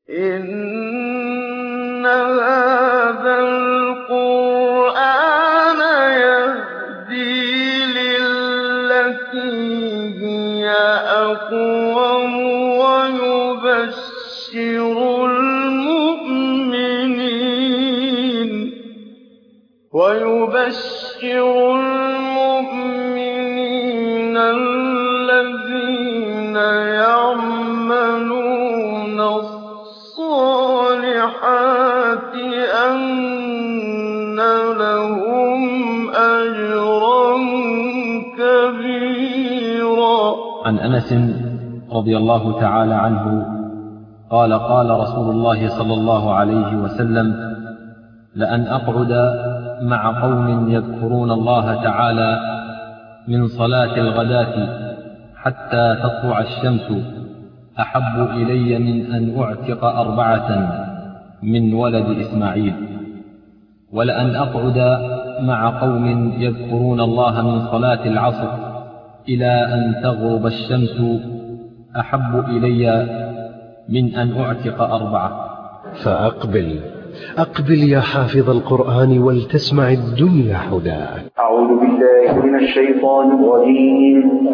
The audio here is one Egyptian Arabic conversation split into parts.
إِنَّ هَٰذَا الْقُرْآنَ يَهْدِي لِلَّتِي هِيَ أَقْوَمُ وَيُبَشِّرُ الْمُؤْمِنِينَ الَّذِينَ يَعْمَلُونَ الصَّالِحَاتِ أَنَّ لَهُمْ أَجْرًا كَبِيرًا عن أنس رضي الله تعالى عنه قال قال رسول الله صلى الله عليه وسلم لأن أقعد مع قوم يذكرون الله تعالى من صلاة الغداة حتى تطلع الشمس أحب إلي من أن أعتق أربعة من ولد إسماعيل ولأن أقعد مع قوم يذكرون الله من صلاة العصر إلى أن تغرب الشمس أحب إلي من أن أعتق أربعة فأقبل أقبل يا حافظ القرآن ولتسمع الدنيا حداك أعوذ بالله من الشيطان الرجيم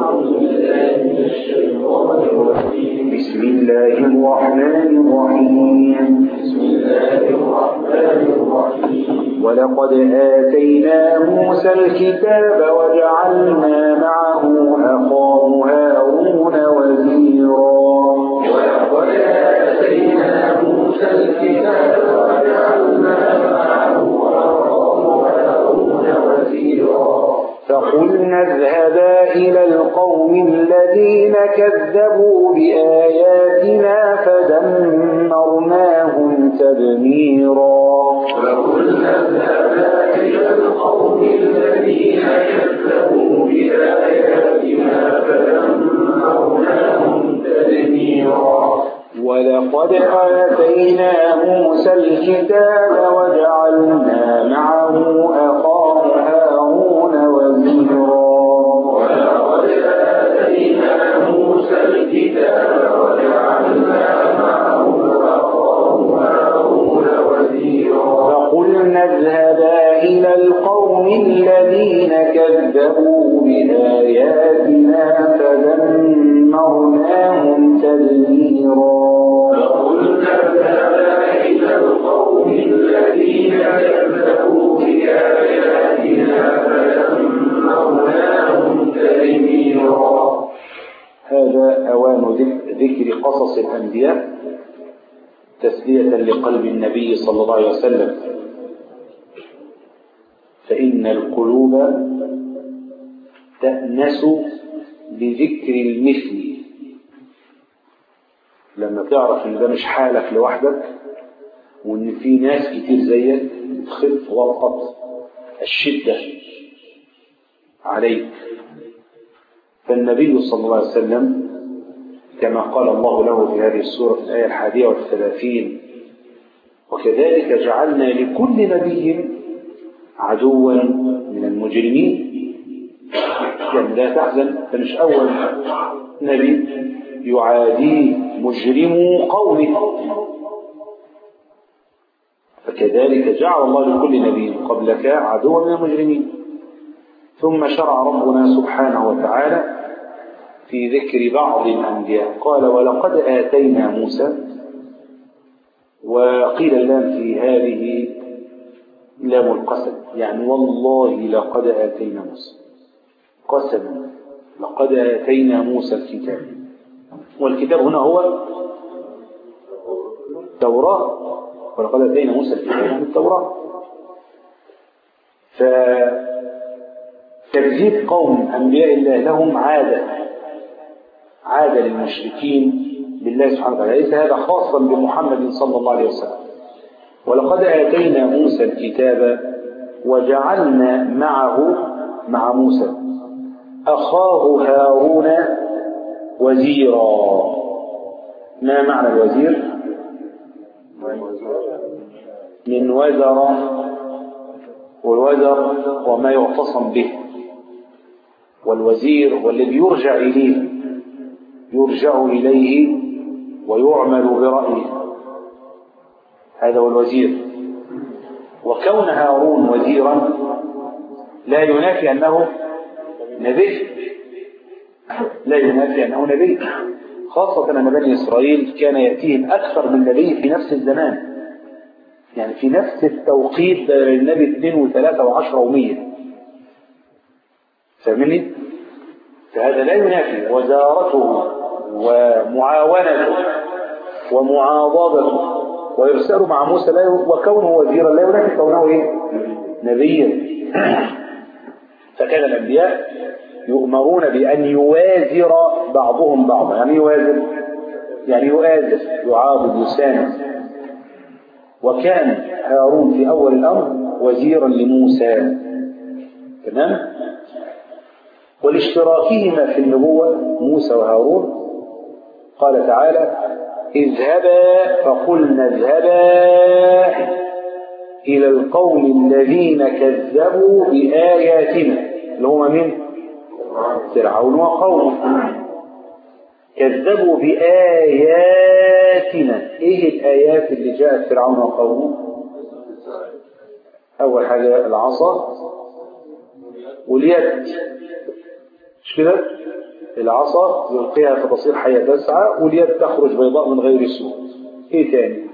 بسم الله الرحمن الرحيم ولقد آتينا موسى الكتاب وجعلنا معه أخاه هارون وزيرا ولقد آتينا موسى الكتاب وجعلنا معه أخاه هارون وزيرا فقلنا اذهبا إلى القوم الذين كذبوا بآياتنا فدمرناهم تدميرا فقلنا اذهبا إلى القوم الذين كذبوا بآياتنا فدمرناهم تدميرا ولقد آتينا موسى الكتاب وجعلنا معه أخاه هارون وزيرا ولقد آتينا موسى الكتاب وجعلنا معه أخاه هارون وزيرا فقلنا اذهبا إلى القوم الذين كذبوا بآياتنا فدمرناهم تدميرا فقلنا اذهبا إلى القوم الذين كذبوا بآياتنا فدمرناهم تدميرا هذا أوان ذكر قصص الأنبياء تسلية لقلب النبي صلى الله عليه وسلم فإن القلوب تأنس بذكر المثل لما تعرف ان ده مش حالك لوحدك وان في ناس كتير زيك تخف وقت الشدة عليك فالنبي صلى الله عليه وسلم كما قال الله له في هذه السورة في الآية الحادية والثلاثين وكذلك جعلنا لكل نبي عدوا من المجرمين يعني لا تحزن فمش أول نبي يعاديه مجرم قومه فكذلك جعل الله لكل نبي قبلك عدوا من المجرمين ثم شرع ربنا سبحانه وتعالى في ذكر بعض الأنبياء قال ولقد آتينا موسى وقيل اللام في هذه لام القسم يعني والله لقد آتينا موسى قسما لقد آتينا موسى الكتاب والكتاب هنا هو التوراة ولقد آتينا موسى الكتاب من التوراة فتكذيب قوم أنبياء الله لهم عادة عادة للمشركين بالله سبحانه وتعالى ليس هذا خاصا بمحمد صلى الله عليه وسلم ولقد آتينا موسى الكتاب وجعلنا معه مع موسى أخاه هارون وزيرا ما معنى الوزير من وزر والوزر هو ما يعتصم به والوزير والذي يرجع إليه يرجع إليه ويعمل برأيه هذا هو الوزير وكون هارون وزيرا لا ينافي أنه نبي لا ينافي أنه نبي خاصة أن بني إسرائيل كان يأتيهم أكثر من نبي في نفس الزمان يعني في نفس التوقيت النبي اثنين وثلاثة وعشرة ومية فاهمني؟ فهذا لا ينافي وزارته ومعاونته ومعاضدته وإرساله مع موسى لا ي... وكونه وزيرا لا ينافي كونه إيه؟ نبيا فكان الأنبياء يؤمرون بأن يوازر بعضهم بعضا يعني يوازر يعني يؤازر يعاضد يساند وكان هارون في أول الأمر وزيرا لموسى تمام ولاشتراكهما في النبوة موسى وهارون قال تعالى اذهبا فقلنا اذهبا إلى القوم الذين كذبوا بآياتنا اللي هم من فرعون وقومه كذبوا بآياتنا ايه الآيات اللي جاءت فرعون وقومه أول حاجة العصا واليد مش كده العصا يلقيها فتصير حية تسعى واليد تخرج بيضاء من غير سوء ايه تاني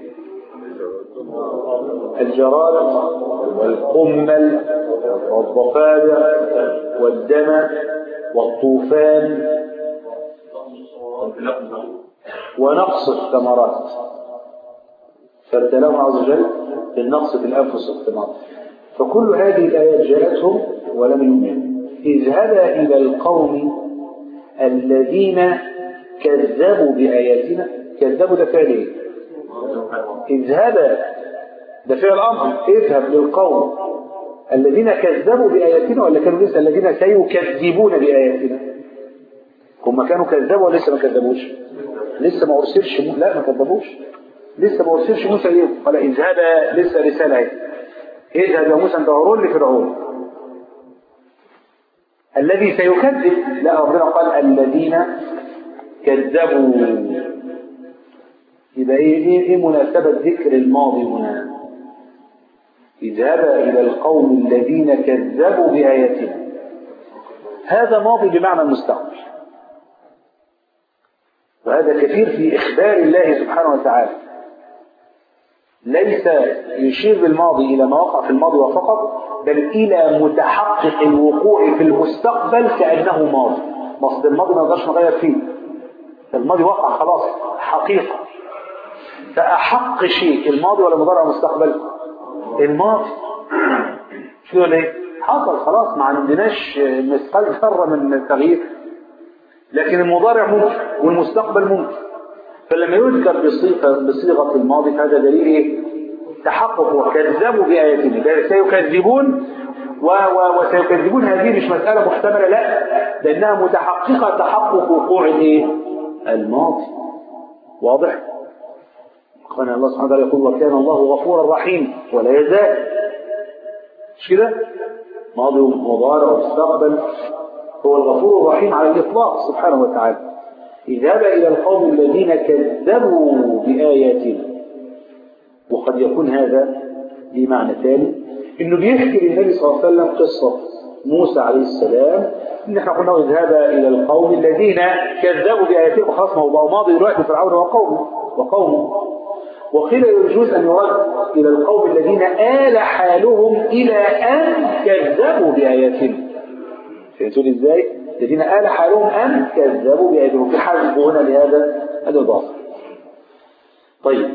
الجراد والقمل والضفادع والدم والطوفان ونقص الثمرات فابتلاهم عز وجل بالنقص في الانفس والثمرات فكل هذه الايات جاءتهم ولم يؤمنوا اذهبا الى القوم الذين كذبوا باياتنا كذبوا ده فعل ايه اذهبا ده فعل امر اذهب للقوم الذين كذبوا باياتنا ولا كانوا لسه الذين سيكذبون باياتنا هم كانوا كذبوا ولا لسه ما كذبوش لسه ما ارسلش مو... لا ما كذبوش لسه ما ارسلش موسى ايه قال اذهب لسه رساله اهي اذهب يا موسى انت هارون لفرعون الذي سيكذب لا ربنا قال الذين كذبوا يبقى ايه ايه, إيه مناسبه ذكر الماضي هنا اذهب الى القوم الذين كذبوا باياتنا هذا ماضي بمعنى المستقبل وهذا كثير في إخبار الله سبحانه وتعالى ليس يشير بالماضي إلى ما وقع في الماضي وفقط بل إلى متحقق الوقوع في المستقبل كأنه ماضي مصدر الماضي ما نقدرش نغير فيه الماضي وقع خلاص حقيقة فأحق شيء الماضي ولا مضارع المستقبل الماضي شو ليه حصل خلاص ما عندناش مثقال ذرة من التغيير لكن المضارع ممكن والمستقبل ممكن فلما يذكر بصيغه بصيغه الماضي فهذا دليل ايه؟ تحقق وكذبوا باياتنا سيكذبون و و وسيكذبون هذه مش مساله محتمله لا لانها متحققه تحقق وقوع الايه؟ الماضي واضح؟ قال الله سبحانه وتعالى يقول وكان الله غفورا رحيما ولا يزال مش كده؟ ماضي ومضارع ومستقبل هو الغفور الرحيم على الإطلاق سبحانه وتعالى اذهب إلى القوم الذين كذبوا بآياتنا وقد يكون هذا بمعنى ثاني انه بيحكي للنبي صلى الله عليه وسلم قصة موسى عليه السلام ان احنا قلنا اذهب الى القوم الذين كذبوا بآياتنا وخلاص ما هو بقى ماضي دلوقتي فرعون وقومه وقومه وقيل يجوز ان يرد الى القوم الذين آل حالهم الى ان كذبوا بآياتنا فهمتوا ازاي؟ الذين آل حالهم أن كذبوا بآياتهم في حذف هنا لهذا الإضافة. طيب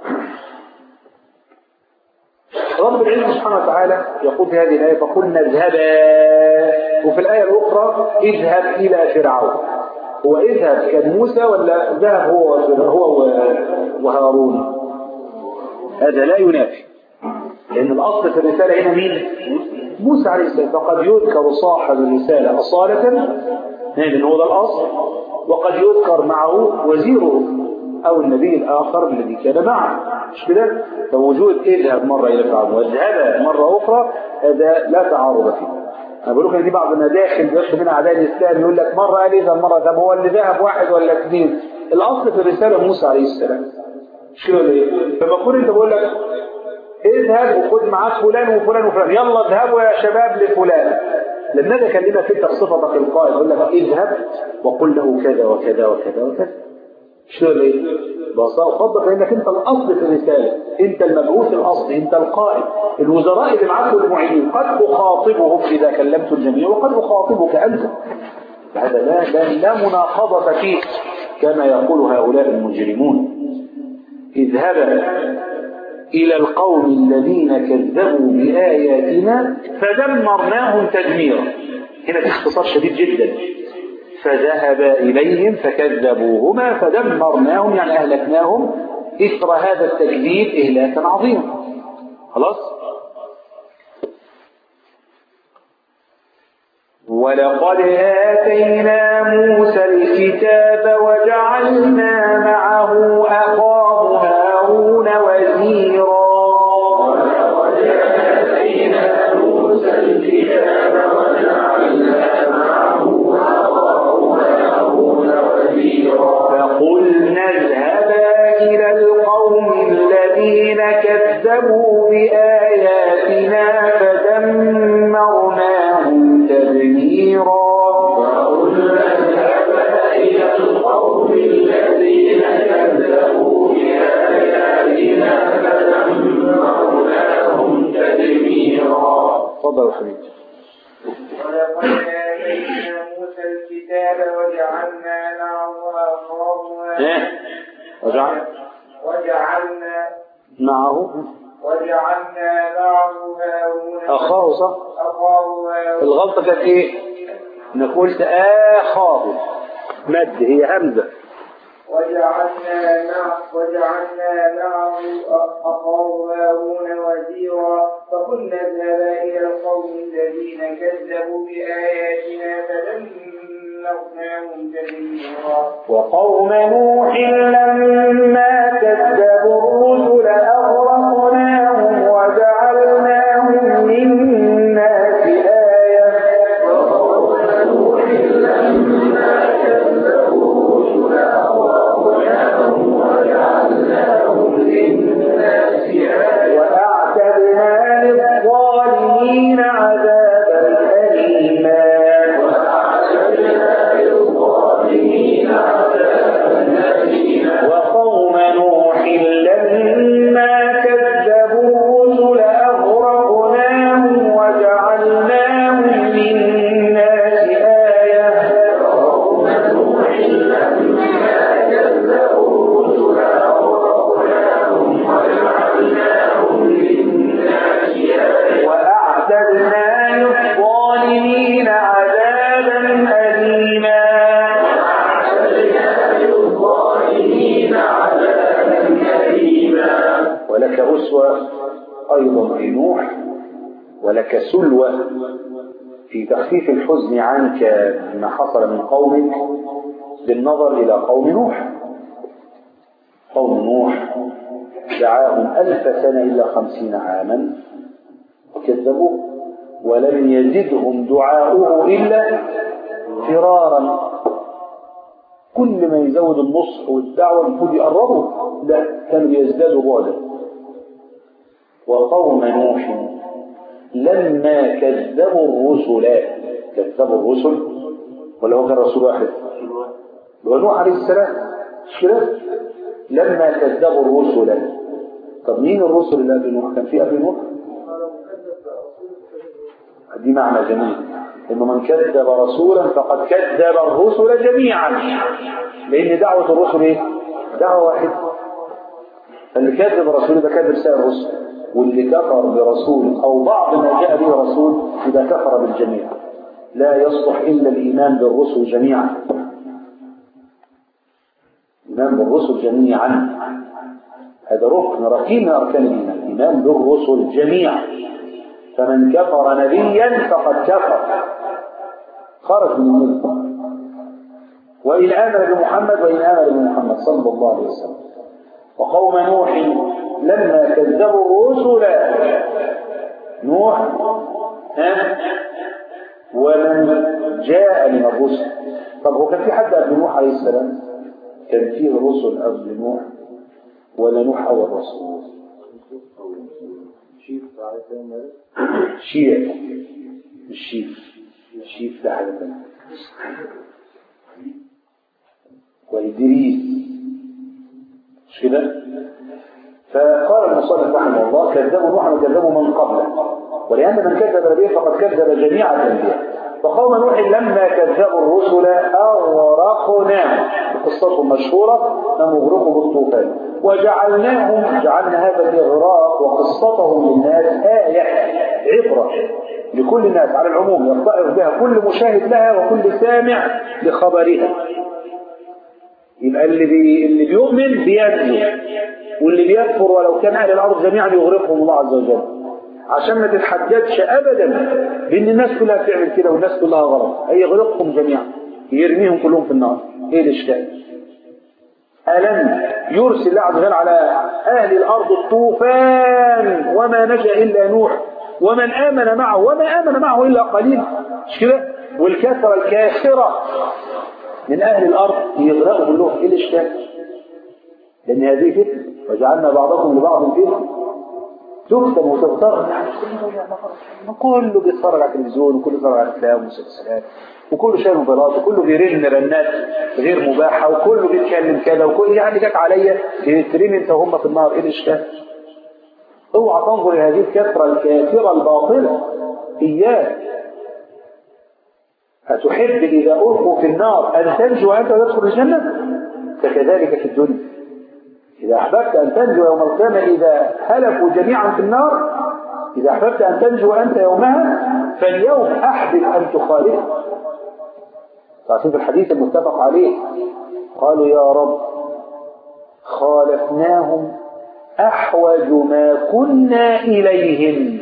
رب العزة سبحانه وتعالى يقول في هذه الآية فقلنا اذهبا وفي الآية الأخرى اذهب إلى فرعون هو اذهب كان موسى ولا ذهب هو هو وهارون هذا لا ينافي لأن الأصل في الرسالة هنا مين؟ موسى عليه السلام فقد يذكر صاحب الرسالة أصالة لأن هو ده الأصل وقد يذكر معه وزيره أو النبي الآخر الذي كان معه مش كده؟ فوجود اذهب مرة إلى فرعون واذهب مرة أخرى هذا لا تعارض فيه أنا بقول لك إن دي بعض المداخل بيخشوا منها أعداء الإسلام يقول لك مرة قال اذهب مرة طب هو اللي ذهب واحد ولا اثنين الأصل في الرسالة موسى عليه السلام مش كده ولا ايه؟ لما تكون انت بقول لك اذهب وخد معاك فلان وفلان وفلان يلا اذهبوا يا شباب لفلان لما اجي اكلمك انت بصفتك القائد اقول لك اذهب وقل له كذا وكذا وكذا وكذا مش كده ولا ايه؟ ببساطه فضل فانك انت الاصل في الرساله انت المبعوث الاصلي انت القائد الوزراء اللي معاك والمعينين قد اخاطبهم اذا كلمت الجميع وقد اخاطبك انت هذا لا لا, لا مناقضه فيه كما يقول هؤلاء المجرمون اذهبا إلى القوم الذين كذبوا بآياتنا فدمرناهم تدميرا هنا في اختصار شديد جدا فذهبا إليهم فكذبوهما فدمرناهم يعني أهلكناهم إثر هذا التكذيب إهلاكا عظيما خلاص ولقد آتينا موسى الكتاب وجعلنا معه أخاه هارون وزيرا فقلنا اذهبا إلى القوم الذين كذبوا بآياتنا فدمرناهم تدميرا تفضل يا حبيبي ولقد آتينا موسى الكتاب وجعلنا معه أخاه ايه وجعل وجعلنا معه وجعلنا معه هارون أخاه صح أخاه هارون الغلطة كانت ايه نقول آخاه مد هي همزة وجعلنا مع وجعلنا معه أخاه هارون وزيرا فقلنا اذهبا إلى القوم الذين كذبوا بآياتنا فدمرناهم تدميرا وقوم نوح لما كذبوا الرسل أغرقناهم وجعلناهم للناس آية وأعتدنا للظالمين عذابا أليما وقوم نوح لما كذبوا الرسل أغرقناهم وجعلناهم للناس آية وأعتدنا للظالمين عذابا أليما ولك أسوة أيضا في نوح ولك سلوة في تخفيف الحزن عنك ما حصل من قومك بالنظر إلى قوم نوح قوم نوح دعاهم ألف سنة إلا خمسين عاما وكذبوه ولم يزدهم دعاؤه إلا فرارا كل ما يزود النصح والدعوة المفروض يقربوا لا كانوا يزدادوا بعدا وقوم نوح لما كذبوا الرسل كذبوا الرسل ولا هو كان رسول واحد هو نوح عليه السلام مش كده لما كذبوا الرسل طب مين الرسل اللي قبل نوح كان في قبل نوح دي معنى جميل انه من كذب رسولا فقد كذب الرسل جميعا لان دعوه الرسل ايه دعوه واحده اللي كذب الرسول ده كذب سائر الرسل واللي كفر برسول او بعض ما جاء به رسول اذا كفر بالجميع لا يصلح الا الايمان بالرسل جميعا الايمان بالرسل جميعا هذا ركن ركين من اركان الايمان الايمان بالرسل جميعا فمن كفر نبيا فقد كفر خرج من المله وإن آمن بمحمد وإن آمن بمحمد صلى الله عليه وسلم وقوم نوح لما كذبوا الرسل نوح ها ومن جاء من الرسل طب هو كان في حد قبل نوح عليه السلام كان فيه رسل قبل نوح ولا نوح أول رسول شيع الشيف الشيف ده حاجة تانية وإدريس مش كده؟ فقال المصنف رحمه الله كذبوا نوحا وكذبوا من قبله ولأن من كذب الأنبياء فقد كذب جميع الأنبياء فقوم نوح لما كذبوا الرسل أغرقناهم قصتهم مشهورة لم يغرقوا بالطوفان وجعلناهم جعلنا هذا الإغراق وقصتهم للناس آية عبرة لكل الناس على العموم يرتعظ بها كل مشاهد لها وكل سامع لخبرها يبقى اللي بي... اللي بيؤمن بينجو واللي بيكفر ولو كان اهل الارض جميعا يغرقهم الله عز وجل عشان ما تتحججش ابدا بان الناس كلها بتعمل كده والناس كلها غلط هيغرقهم جميعا يرميهم كلهم في النار ايه الاشكال ألم يرسل الله عز وجل على أهل الأرض الطوفان وما نجا إلا نوح ومن آمن معه وما آمن معه إلا قليل مش كده والكثرة الكاثرة من أهل الأرض يغرقوا كلهم إيه الإشكال لأن هذه فتنة وجعلنا بعضكم لبعض فتنة تكتب وتغتر كله بيتفرج على التلفزيون وكله بيتفرج على افلام ومسلسلات وكله شايف موبايلات وكله بيرن رنات غير مباحه وكله بيتكلم كده وكل يعني جت عليا ترمي انت وهم في النار ايه الاشكال؟ اوعى تنظر الى هذه الكثره الكافره الباطله اياك أتحب إذا ألقوا في النار أن تنجو وأنت تدخل الجنة؟ فكذلك في الدنيا إذا أحببت أن تنجو يوم القيامة إذا هلكوا جميعا في النار إذا أحببت أن تنجو أنت يومها فاليوم أحبب أن تخالف تعرفين في الحديث المتفق عليه قالوا يا رب خالفناهم أحوج ما كنا إليهم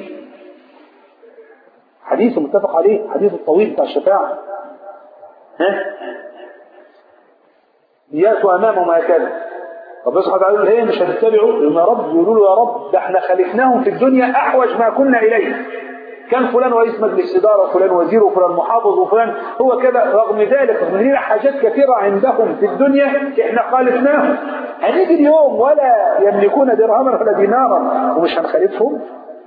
حديث متفق عليه حديث الطويل بتاع الشفاعة ها يأتوا أمامهم هكذا ربنا سبحانه وتعالى يقول هي مش هتتبعوا يا رب يقولوا له يا رب ده احنا خلفناهم في الدنيا أحوج ما كنا إليه كان فلان رئيس مجلس إدارة وفلان وزير وفلان محافظ وفلان هو كده رغم ذلك رغم لنا حاجات كثيرة عندهم في الدنيا احنا خالفناهم هنيجي اليوم ولا يملكون درهما ولا دينارا ومش هنخالفهم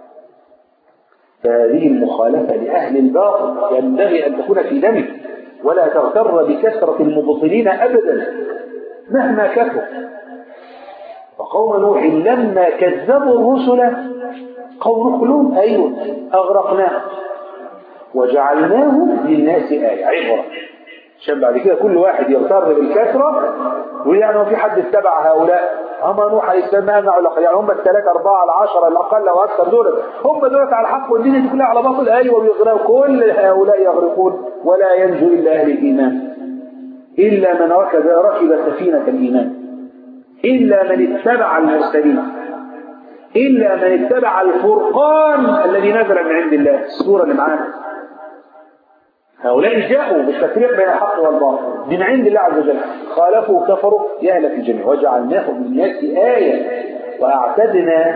فهذه المخالفة لأهل الباطل ينبغي أن تكون في دمك ولا تغتر بكثرة المبطلين أبدا مهما كثر وقوم نوح لما كذبوا الرسل قوم نوح كلهم أيوة أغرقناهم وجعلناهم للناس آية عبرة عشان بعد كده كل واحد يغتر بالكثرة ويقول يعني ما في حد اتبع هؤلاء أما نوح عليه السلام ما يمنع الأقل يعني هم الثلاثة أربعة العشرة الأقل وأكثر دول هم دولت على الحق والدنيا دي كلها على باطل أيوة ويغرقوا كل هؤلاء يغرقون ولا ينجو إلا أهل الإيمان إلا من ركب ركب سفينة الإيمان إلا من اتبع المرسلين إلا من اتبع الفرقان الذي نزل من عند الله السورة اللي معانا هؤلاء جاءوا بالتفريق بين الحق والباطل من عند الله عز وجل خالفوا وكفروا يهلك الجميع وجعلناهم للناس آية وأعتدنا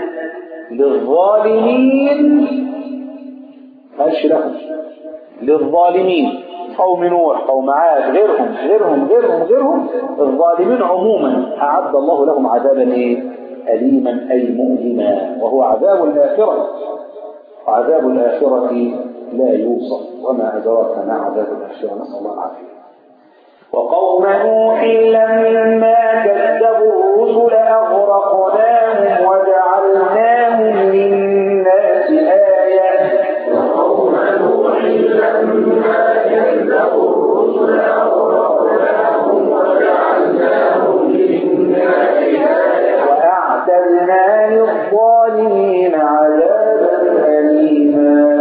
للظالمين قالش لهم للظالمين قوم نوح قوم عاد غيرهم غيرهم غيرهم غيرهم الظالمين عموما أعد الله لهم عذابا إيه؟ أليما أي مؤلما وهو عذاب الآخرة وعذاب الآخرة لا يوصف وما أدراك ما عذاب الآخرة نسأل الله العافية وقوم نوح لما كذبوا الرسل أغرقناهم وجعلناهم للناس آية وقوم نوح لما كذبوا الرسل أغرقناهم وجعلناهم للناس آية وأعتدنا للظالمين عذابا أليما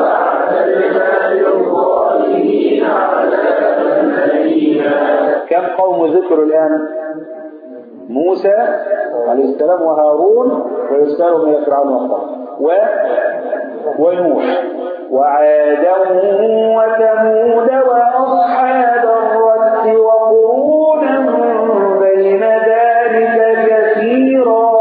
كم قوم ذكروا الآن موسى عليه السلام وهارون ويرسلهم إلى فرعون وقومه و... ونوح وعادا وثمود وأصحاب الرس وقرونا بين ذلك كثيرا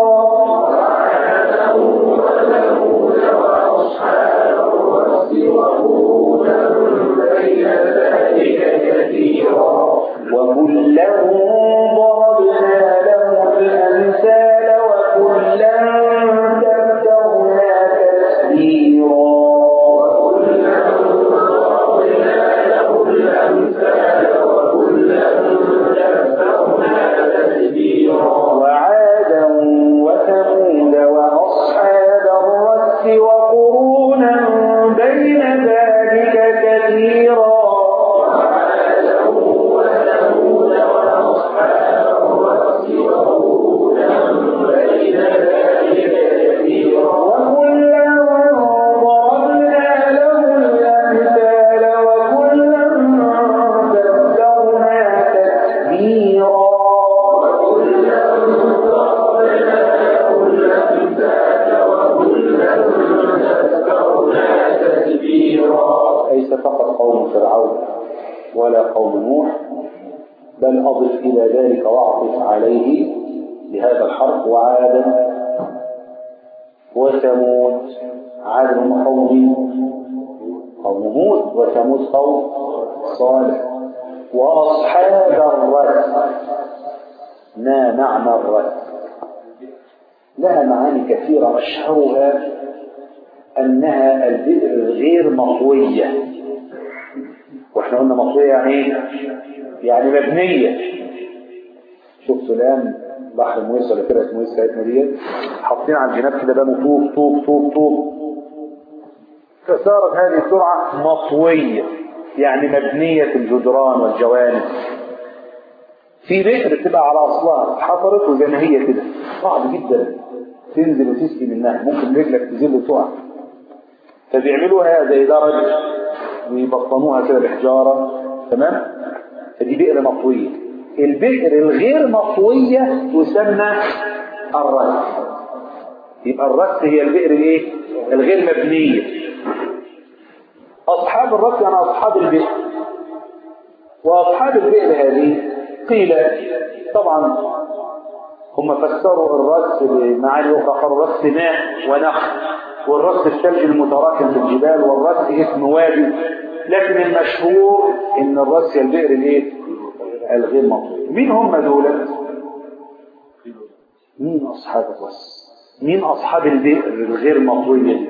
وكلا ضربنا له الأمثال ولا قوم نوح بل أضف إلى ذلك وأعطف عليه بهذا الحرف وعادا وثمود عاد هم قوم قوم هود وثمود قوم صالح وأصحاب الرس ما معنى الرس لها معاني كثيرة أشهرها أنها البئر الغير مطوية واحنا قلنا مطوية يعني ايه؟ يعني مبنية شفتوا الآن بحر مويس ولا فرقة مويس بتاعتنا ديت حاطين على الجناب كده بنوا طوب طوب طوب طوب فصارت هذه السرعة مطوية يعني مبنية الجدران والجوانب في بئر تبقى على أصلها اتحفرت وزي ما هي كده صعب جدا تنزل وتسقي منها ممكن رجلك تزل وتقع فبيعملوها زي درج ويبطنوها كده بحجارة تمام فدي بئر مطوية البئر الغير مطوية تسمى الرس يبقى الرس هي البئر الايه الغير مبنية أصحاب الرس يعني أصحاب البئر وأصحاب البئر هذه قيل طبعا هم فسروا الرس بمعاني أخرى قالوا رس ماء ونخل والرس الثلج المتراكم في الجبال والرس اسم وادي لكن المشهور ان الرس هي البئر الايه الغير مطوي مين هم دول مين اصحاب الرس مين اصحاب البئر الغير مطوية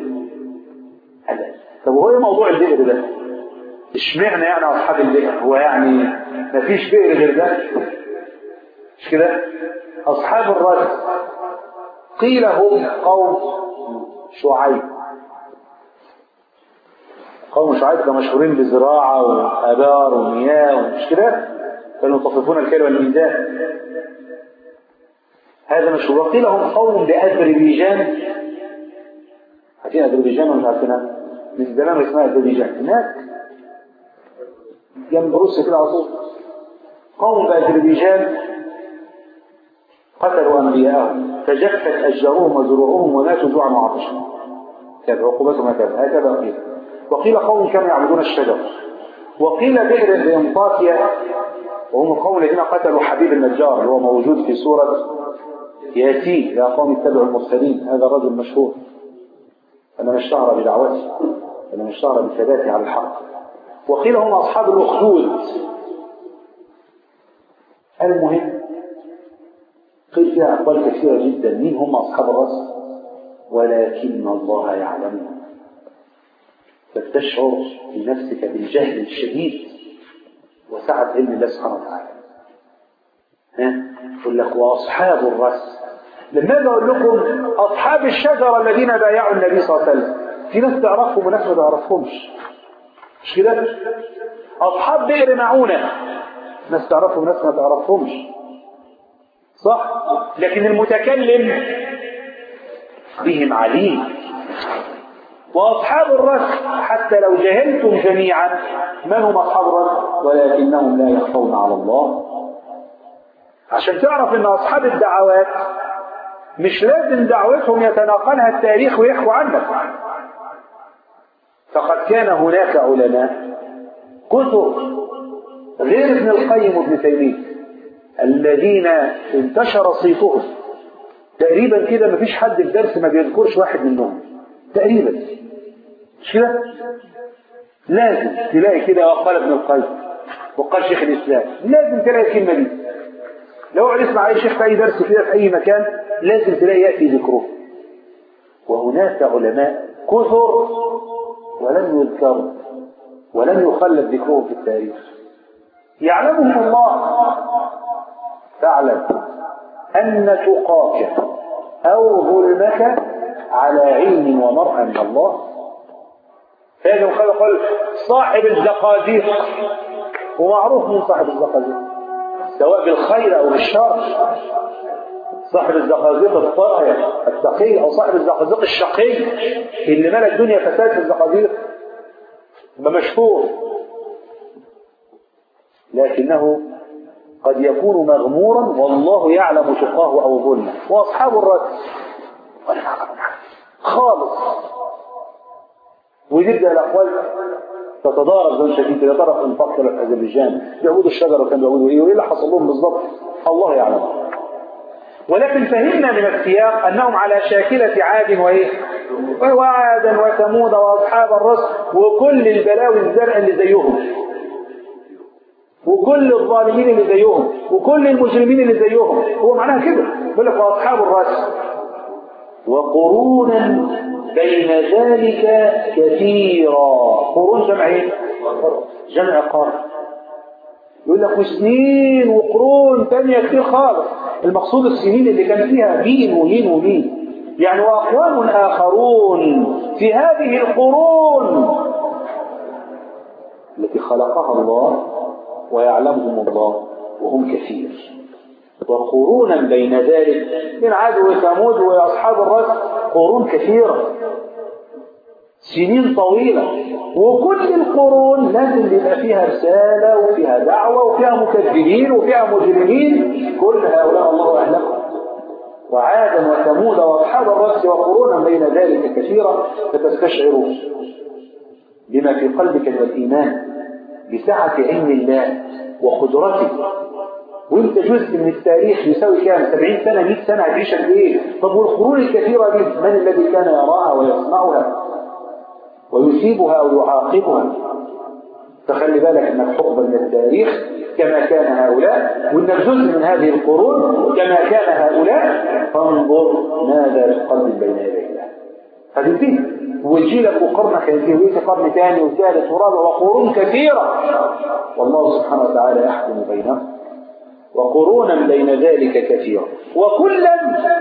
طب هو ايه موضوع البئر ده اشمعنى يعني اصحاب البئر هو يعني مفيش بئر غير ده مش كده اصحاب الرس قيل هم قوم شعيب قوم شعيب كانوا مشهورين بزراعة وآبار ومياه ومش كده كانوا يطففون الكيل والميزان هذا مشهور وقيل هم قوم بأذربيجان عارفين أذربيجان ولا مش عارفينها؟ من زمان اسمها أذربيجان هناك جنب روسيا كده على طول قوم بأذربيجان قتلوا أنبياءهم فجفت أشجارهم وزروعهم وماتوا جوعا وعطشا كانت عقوبتهم هكذا هكذا قيل وقيل قوم كانوا يعبدون الشجر وقيل بئر بإنطاكيا وهم القوم الذين قتلوا حبيب النجار اللي هو موجود في سورة ياسين يا قوم اتبعوا المرسلين هذا الرجل مشهور انما اشتهر بدعوته انما اشتهر بثباته على الحق وقيل هم اصحاب الاخدود المهم قيل فيها اقوال كثيره جدا مين هم اصحاب الرسل ولكن الله يعلمهم فتشعر في نفسك بالجهل الشديد وسعة علم الله سبحانه وتعالى ها يقول لك واصحاب الرس لماذا اقول لكم اصحاب الشجره الذين بايعوا النبي صلى الله عليه وسلم في ناس تعرفهم وناس ما تعرفهمش مش كده اصحاب بئر معونه ناس تعرفهم وناس ما تعرفهمش صح لكن المتكلم بهم عليم واصحاب الرس حتى لو جهلتم جميعا من هم اصحاب الرس ولكنهم لا يخفون على الله عشان تعرف ان اصحاب الدعوات مش لازم دعوتهم يتناقلها التاريخ ويحكوا عنك فقد كان هناك علماء كثر غير ابن القيم وابن تيميه الذين انتشر صيتهم تقريبا كده مفيش حد في درس ما بيذكرش واحد منهم تقريبا مش كده لازم تلاقي كده وقال ابن القيم وقال شيخ الاسلام لازم تلاقي الكلمه دي لو اقعد اسمع اي شيخ في اي درس كده في اي مكان لازم تلاقي ياتي ذكره وهناك علماء كثر ولم يذكروا ولم يخلد ذكرهم في التاريخ يعلمهم الله فاعلم ان تقاك او ظلمك على علم ومرأة من الله فهذا الخلق قال صاحب الزقازيق ومعروف من صاحب الزقازيق سواء بالخير او بالشر صاحب الزقازيق الطائع التقي او صاحب الزقازيق الشقي اللي ملا الدنيا فساد في الزقازيق يبقى مشهور لكنه قد يكون مغمورا والله يعلم تقاه او ظلمه واصحاب الرد ولا نعلم خالص ويبدا الاقوال تتضارب زي شديد يا ترى في انفاق ولا في اذربيجان بيعبدوا الشجر وكانوا بيعبدوا ايه وايه اللي حصل لهم بالظبط الله يعلم ولكن فهمنا من السياق انهم على شاكله عاد وايه وعادا وثمود واصحاب الرس وكل البلاوي الزرع اللي زيهم وكل الظالمين اللي زيهم وكل المجرمين اللي زيهم هو معناها كده يقول لك واصحاب الرس وقرونا بين ذلك كثيرا قرون جمع ايه جمع قرن يقول لك وسنين وقرون تانية كتير خالص المقصود السنين اللي كان فيها مين ومين ومين يعني واقوام اخرون في هذه القرون التي خلقها الله ويعلمهم الله وهم كثير وقرونا بين ذلك من عاد وثمود واصحاب الرس قرون كثيره سنين طويله وكل القرون لازم يبقى فيها رساله وفيها دعوه وفيها مكذبين وفيها مجرمين كل هؤلاء الله اهلكهم وعادا وثمود واصحاب الرس وقرونا بين ذلك كثيرا فتستشعر بما في قلبك من الايمان بسعه علم الله وقدرته وانت جزء من التاريخ يساوي كام 70 سنه 100 سنه هتعيش قد ايه طب والقرون الكثيره دي من الذي كان يراها ويسمعها ويثيبها او يعاقبها فخلي بالك انك حقبه من التاريخ كما كان هؤلاء وانك جزء من هذه القرون كما كان هؤلاء فانظر ماذا تقدم بين يدي الله هتنتهي ويجي لك وقرنك ينتهي في قرن ثاني وثالث ورابع وقرون كثيره والله سبحانه وتعالى يحكم بينهم وقرونا بين ذلك كثيرا وكلا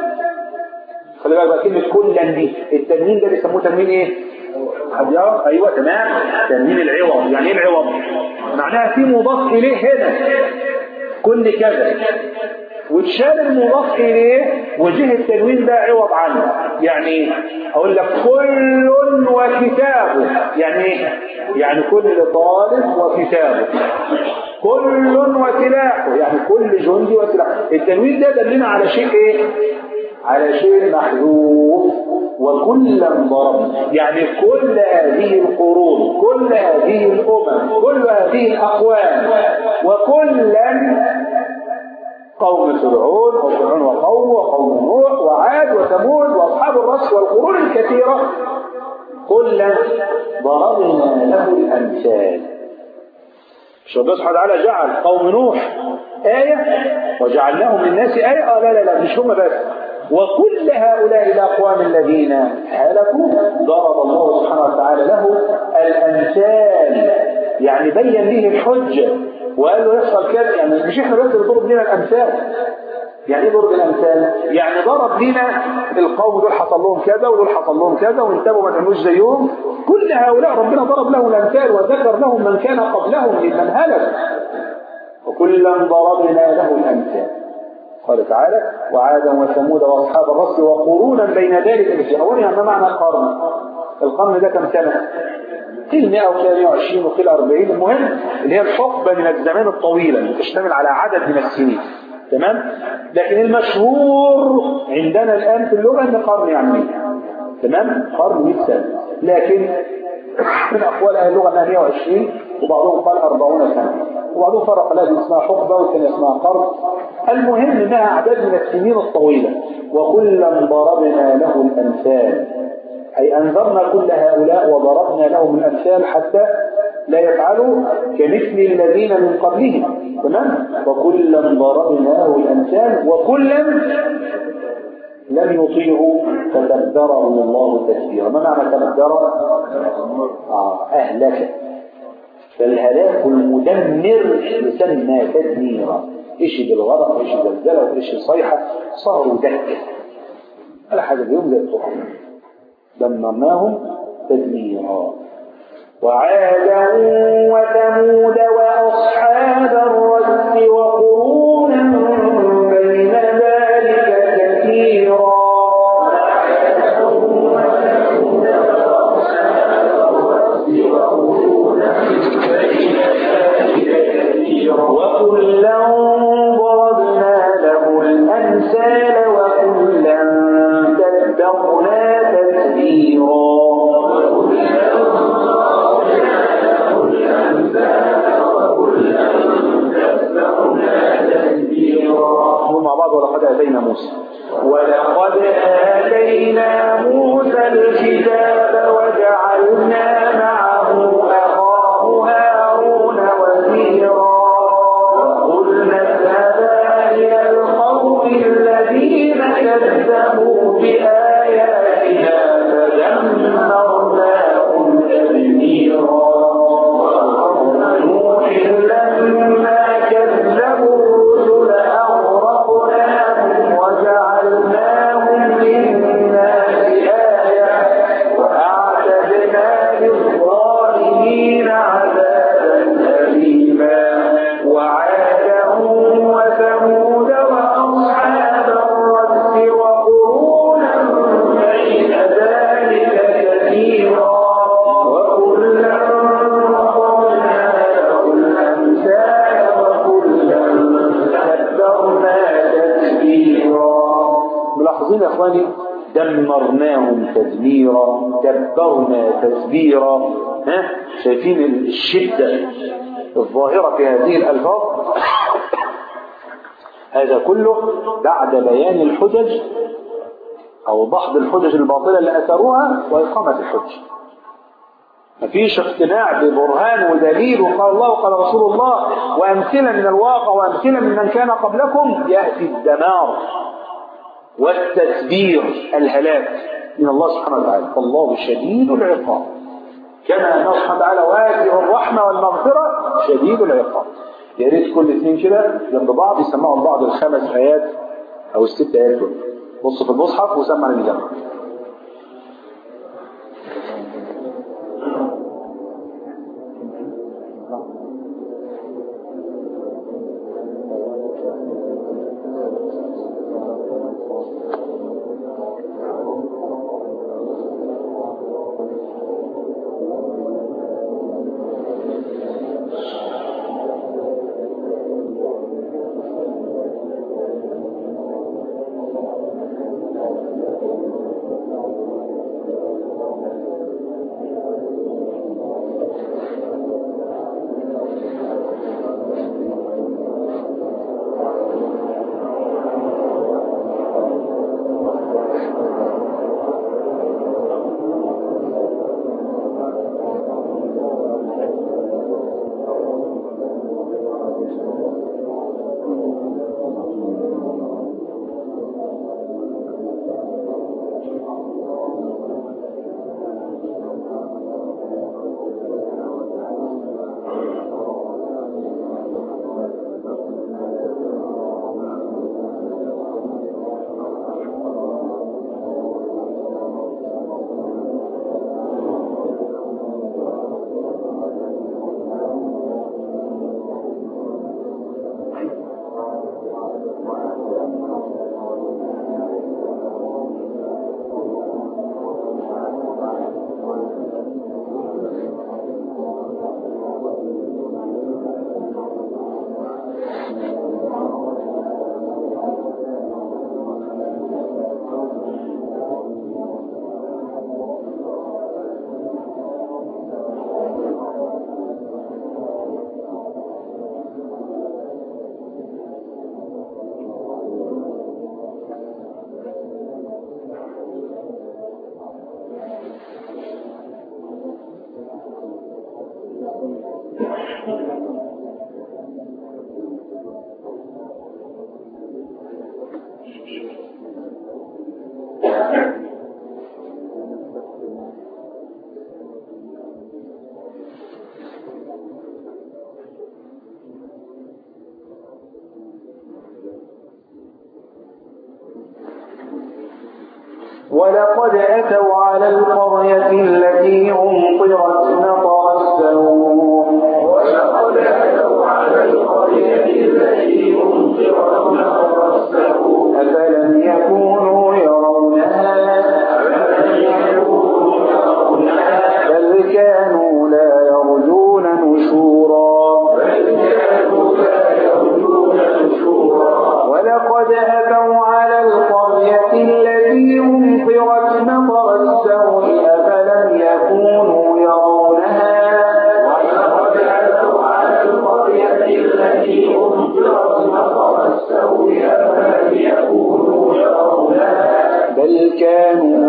خلي بالك بقى كلمه كلا دي التنوين ده بيسموه تنوين ايه؟ حد يعرف؟ ايوه تمام تنوين العوض يعني ايه العوض؟ معناها في مضاف اليه هنا كل كذا وتشال المضاف اليه وجه التنوين ده عوض عنه يعني اقول لك كل وكتابه يعني ايه؟ يعني كل طالب وكتابه كل وسلاحه يعني كل جندي وسلاحه التنوين ده دلنا على شيء ايه على شيء محذوف وكلا ضرب يعني كل هذه القرون كل هذه الامم كل هذه الاقوام وكلا قوم فرعون وفرعون وقومه وقوم نوح وعاد وثمود واصحاب الرس والقرون الكثيره كلا ضربنا له الامثال مش ربنا سبحانه وتعالى جعل قوم نوح آية وجعلناهم للناس آية آه لا لا لا مش هم بس وكل هؤلاء الأقوام الذين هلكوا ضرب الله سبحانه وتعالى له الأمثال يعني بين به الحجة وقال له يحصل كذا يعني مش احنا بس بنضرب لنا الأمثال يعني ايه ضرب الامثال؟ يعني ضرب لنا القوم دول حصل لهم كذا ودول حصل لهم كذا وانتبهوا ما تعملوش زيهم كل هؤلاء ربنا ضرب لهم الامثال وذكر لهم من كان قبلهم ممن هلك وكلا ضربنا له الامثال قال تعالى وعادا وثمود واصحاب الرس وقرونا بين ذلك في اولها ما معنى القرن؟ القرن ده كم سنه؟ قيل 100 وقيل 120 وقيل 40 المهم اللي هي الحقبه من الزمان الطويله اللي تشتمل على عدد من السنين تمام لكن المشهور عندنا الآن في اللغة أن قرن يعني تمام قرن 100 سنة لكن من أقوال أهل اللغة أنها 120 وبعضهم قال 40 سنة وبعضهم فرق لها اسمها حقبة والثانية اسمها قرن المهم أنها أعداد من السنين الطويلة وكلا ضربنا له الأمثال أي أنذرنا كل هؤلاء وضربنا لهم الأمثال حتى لا يفعلوا كمثل الذين من قبلهم تمام وكلا ضربنا له الأمثال وكلا لم يطيعوا فتبدرهم الله تدبيرا ما معنى تبدر آه أهلك فالهلاك المدمر يسمى تدميرا ايش بالغرق ايش زلزله وايش صيحه صاروا دكه على حاجه اليوم زي الطحن دمرناهم تدميرا وعادا وثمود واصحاب الرس وقرونا بين ذلك كثيرا وكلا ضربنا له الأمثال وكلا تدبرنا تدبيرا وآتينا موسى الكتاب وجعلنا معه أخاه هارون وزيرا وقلنا اذهبا إلى القوم الذين كذبوا بآياتنا فدمرناهم تدميرا وقوم نوح لما كذبوا الرسل أغرقناهم وجعلناهم للناس آية وأعتدنا للظالمين عذابا أليما وعادا وثمود وأصحاب الرس وقرونا بين ذلك كثيرا وكلا ضربنا له الأمثال وكلا كبرنا تكبيرا ملاحظين يا اخواني دمرناهم تدميرا دبرنا تدبيرا ها شايفين الشده الظاهره في هذه الالفاظ هذا كله بعد بيان الحجج او دحض الحجج الباطله اللي اثروها واقامه الحجه مفيش اقتناع ببرهان ودليل وقال الله وقال رسول الله وامثله من الواقع وامثله من من كان قبلكم ياتي الدمار والتدبير الهلاك من الله سبحانه وتعالى فالله شديد العقاب كما انه سبحانه وتعالى واسع الرحمه والمغفره شديد العقاب يا ريت كل اثنين كده جنب بعض يسمعوا لبعض الخمس ايات او الست ايات دول بص في المصحف وسمع اللي جنبك ولقد أتوا على القرية التي أمطرت مطر السوء ولقد أتوا على القرية التي أمطرت مطر السوء أفلم يكونوا يرونها أفلم يكونوا يرونها بل كانوا لا يرجون نشورا بل كانوا لا يرجون نشورا ولقد أتوا على القرية التي أمطرت مطر السوء أفلم يكونوا يرونها ولقد أتوا على القرية التي أمطرت مطر السوء أفلم يكونوا يرونها بل كانوا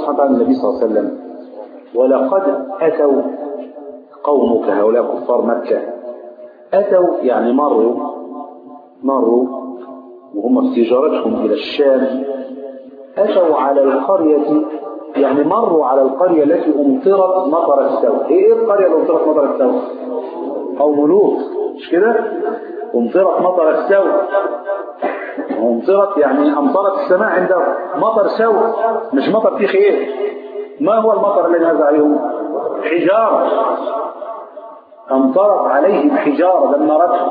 سبحانه وتعالى النبي صلى الله عليه وسلم ولقد أتوا قومك هؤلاء كفار مكة أتوا يعني مروا مروا وهم في تجارتهم إلى الشام أتوا على القرية يعني مروا على القرية التي أمطرت مطر السوء إيه القرية اللي أمطرت مطر السوء قوم لوط مش كده أمطرت مطر السوء أمطرت يعني أمطرت السماء عندهم مطر سوء مش مطر فيه خير ما هو المطر الذي نزل عليهم حجارة أمطرت عليهم حجارة دمرتهم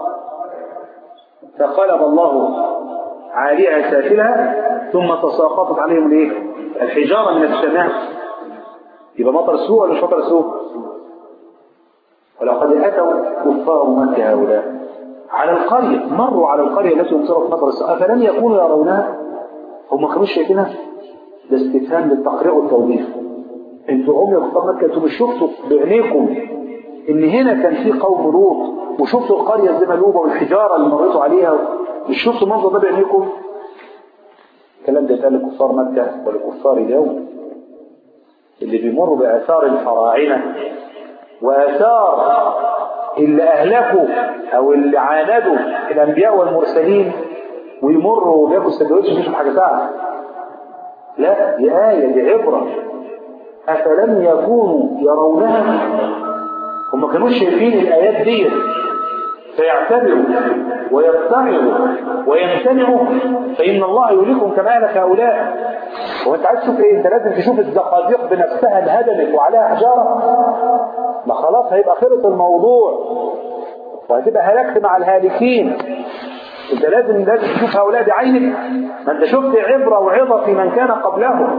فقلب الله عاليها سافلها ثم تساقطت عليهم الايه؟ الحجارة من السماء يبقى مطر سوء ولا مش مطر سوء؟ ولقد أتوا كفار مكة هؤلاء على القرية مروا على القرية التي امطرت مطر السوء أفلم يكونوا يرونها؟ هم ما كانوش شايفينها؟ ده استفهام للتقريع والتوضيح انتوا هم يا كفار مكة انتوا مش شفتوا بعينيكم ان هنا كان في قوم لوط وشفتوا القرية الزملوبة والحجارة اللي مريتوا عليها مش شفتوا المنظر ده بعينيكم الكلام ده يتقال لكفار مكة ولكفار اليوم اللي بيمروا بآثار الفراعنة وآثار اللي أهلكوا أو اللي عاندوا الأنبياء والمرسلين ويمروا وبياكلوا سندوتش مش حاجة ساعة لا دي آية دي عبرة أفلم يكونوا يرونها هم ما كانوش شايفين الآيات دي فيعتبروا ويبتعروا ويمتنعوا فإن الله يوليكم كما أهلك هؤلاء هو أنت عايز تشوف إيه؟ أنت لازم تشوف الزقازيق بنفسها انهدمت وعليها حجارة ما خلاص هيبقى خلص الموضوع وهتبقى هلكت مع الهالكين انت لازم لازم تشوف هؤلاء بعينك ما انت شفت عبره وعظه في من كان قبلهم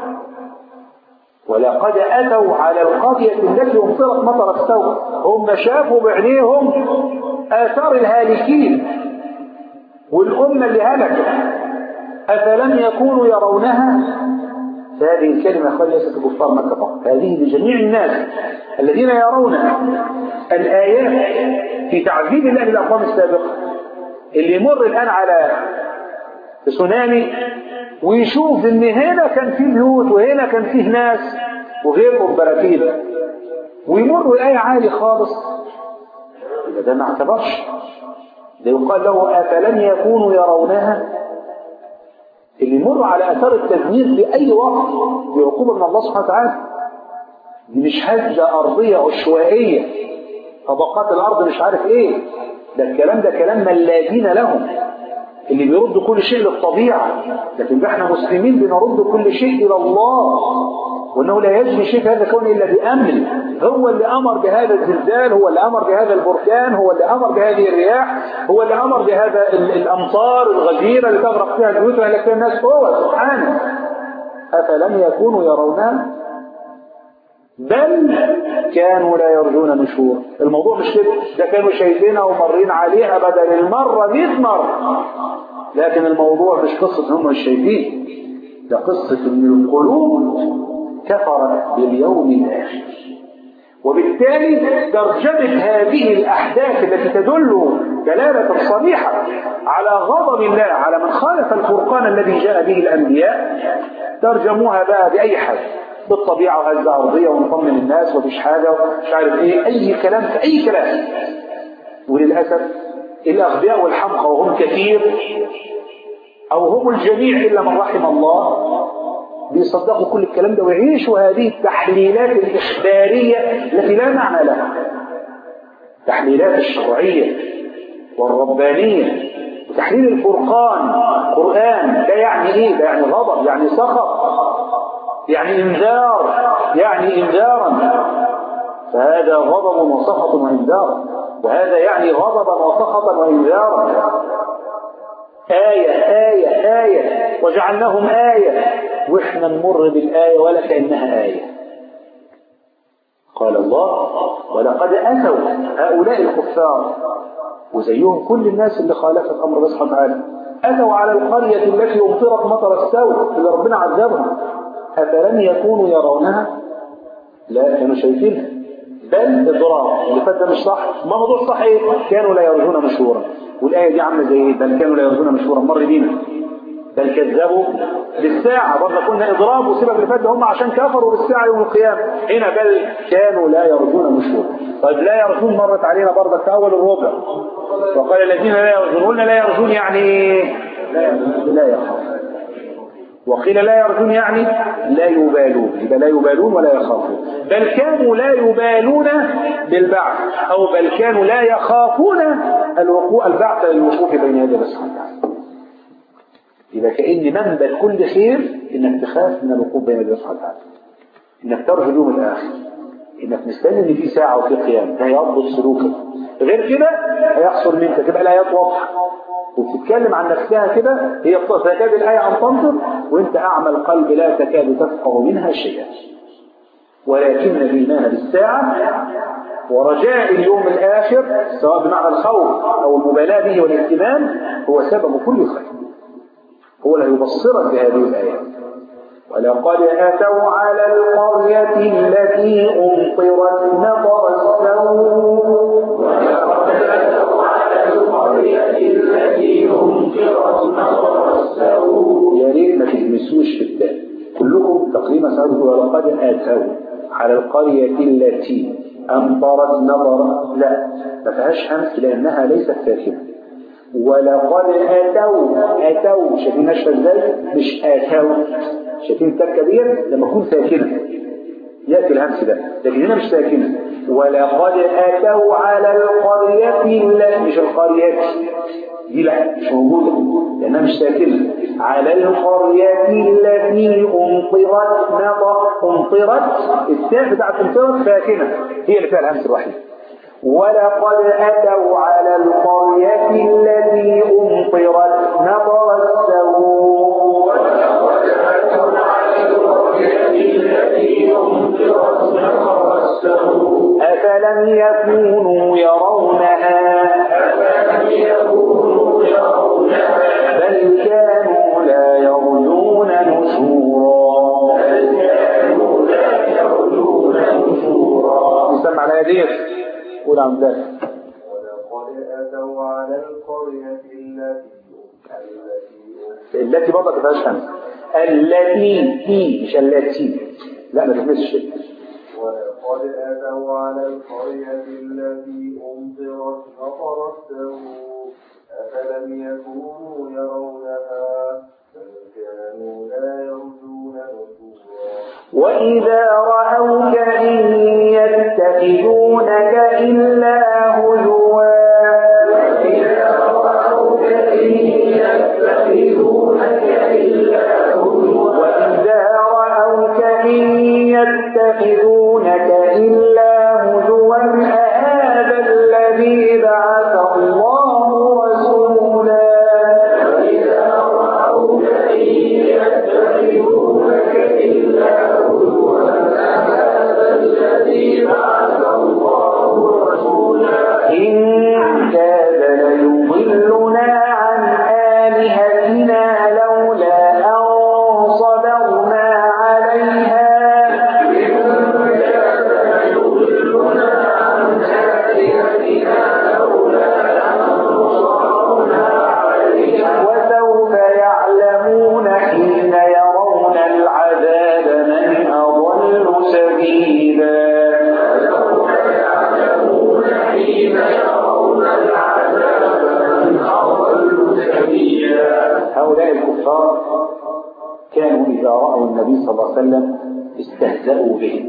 ولقد اتوا على القريه التي امطرت مطر السوء هم شافوا بعينيهم اثار الهالكين والامه اللي هلكت افلم يكونوا يرونها فهذه الكلمة أخوان ليست لكفار مكة فقط هذه لجميع الناس الذين يرون الآيات في تعذيب الله للأقوام السابقة اللي يمر الآن على تسونامي ويشوف ان هنا كان فيه بيوت وهنا كان فيه ناس وغيره براكين ويمر الآية عالي خالص يبقى ده ما اعتبرش ده يقال له أفلم يكونوا يرونها اللي يمر على اثار التدمير في اي وقت بعقوبه من الله سبحانه وتعالى دي مش هزه ارضيه عشوائيه طبقات الارض مش عارف ايه ده الكلام ده كلام من لا دين لهم اللي بيرد كل شيء للطبيعه لكن احنا مسلمين بنرد كل شيء الى الله وانه لا يجري شيء في هذا الكون الا بامر هو اللي امر بهذا الزلزال هو اللي امر بهذا البركان هو اللي امر بهذه الرياح هو اللي امر بهذا الامطار الغزيره اللي تغرق فيها البيوت ويهلك فيها الناس هو سبحانه افلم يكونوا يرونها بل كانوا لا يرجون نشور الموضوع مش كده ده كانوا شايفينها ومرين عليها بدل المره 100 مره لكن الموضوع مش قصه هم مش شايفين ده قصه ان القلوب كفرت باليوم الآخر وبالتالي ترجمة هذه الأحداث التي تدل دلالة صريحة على غضب الله على من خالف الفرقان الذي جاء به الأنبياء ترجموها بقى بأي حاجة بالطبيعة وهزة أرضية ونطمن الناس ومفيش حاجة ومش عارف إيه أي كلام في أي كلام وللأسف الأغبياء والحمقى وهم كثير أو هم الجميع إلا من رحم الله بيصدقوا كل الكلام ده ويعيشوا هذه التحليلات الإخبارية التي لا معنى لها التحليلات الشرعية والربانية وتحليل الفرقان قرآن ده يعني ايه ده يعني غضب يعني سخط يعني انذار يعني انذارا فهذا غضب وسخط وانذار وهذا يعني غضبا وسخطا وانذارا آية آية آية وجعلناهم آية وإحنا نمر بالآية ولا كأنها آية قال الله ولقد أتوا هؤلاء الكفار وزيهم كل الناس اللي خالفت أمر الله سبحانه وتعالى أتوا على القرية التي أمطرت مطر السوء اللي ربنا عذبهم أفلم يكونوا يرونها لا كانوا شايفينها بل الضرار اللي فات ده مش صح ما موضوع صح ايه كانوا لا يرجون مشهورا والآية دي عاملة زي ايه بل كانوا لا يرجون مشهورا مر بينا بل كذبوا بالساعة برضه قلنا إضراب وسبب اللي فات ده هم عشان كفروا بالساعة يوم القيامة هنا بل كانوا لا يرجون نشورا طيب لا يرجون مرت علينا برضه في أول الربع وقال الذين لا يرجون قلنا لا يرجون يعني إيه؟ لا يخافون وقيل لا يرجون يعني لا يبالون يبقى لا يبالون ولا يخافون بل كانوا لا يبالون بالبعث أو بل كانوا لا يخافون الوقوع البعث للوقوف بين يدي الله سبحانه وتعالى يبقى كأن منبت كل خير إنك تخاف من الوقوف بين يدي الله سبحانه وتعالى إنك ترجو اليوم الآخر إنك مستني إن في ساعة وفي قيام ده يضبط سلوكك غير كده هيحصل منك تبقى الآيات واضحة وبتتكلم عن نفسها كده هي تكاد الآية أن تنطق وأنت أعمى القلب لا تكاد تفقه منها شيئا ولكن الإيمان بالساعة ورجاء اليوم الآخر سواء بمعنى الخوف أو المبالاة به والاهتمام هو سبب كل خير هو اللي يبصرك بهذه الآيات ولقد أتوا على القرية التي أمطرت مطر السوء يا ريت ما تلمسوش في الباب كلكم تقريبا سألتوا ولقد أتوا على القرية التي أمطرت نظرا لا ما فيهاش همس لأنها ليست ساكنة ولقد أتوا أتوا شايفين نشفى ازاي؟ مش أتوا شايفين التكة ديت لما تكون ساكنة يأتي الهمس ده لكن هنا مش ساكنة ولقد أتوا على القرية التي مش القرية دي لا مش موجودة لأنها مش ساكنة على القرية التي أمطرت نطر أمطرت التاء بتاعت أمطرت ساكنة هي اللي فيها الهمس الوحيد ولقد أتوا على القرية التي أمطرت نطر السوء أفلم يكونوا يرونها بل كانوا لا يرجون نشورا نسمع على ديت قول عن ذلك ولقد أتوا على القرية التي التي التي برضه ما فيهاش همس التي تي مش التي لا ما تهمسش ولقد أتوا على القرية التي أمطرت مطر السوء أفلم يكونوا يرونها بل كانوا لا يرجون نشورا وإذا رأوك إن يتخذونك إلا هزوا وإذا رأوك إن يتخذونك إلا هزوا أهذا الذي بعث الله رسولا إن كاد ليضلنا عن آلهتنا لولا أن صبرنا عليها وسوف يعلمون حين يرون العذاب من أضل سبيلا هؤلاء الكفار كانوا إذا رأوا النبي صلى الله عليه وسلم استهزأوا به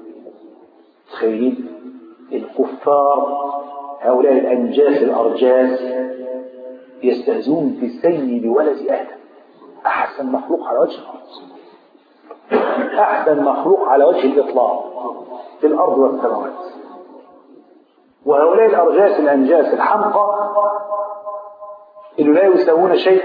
تخيل الكفار هؤلاء الأنجاس الأرجاس يستهزون بسيد ولد آدم أحسن مخلوق على وجه الأرض أحسن مخلوق على وجه الإطلاق في الأرض والسماوات وهؤلاء الأرجاس الأنجاس الحمقى اللي لا يساوون شيء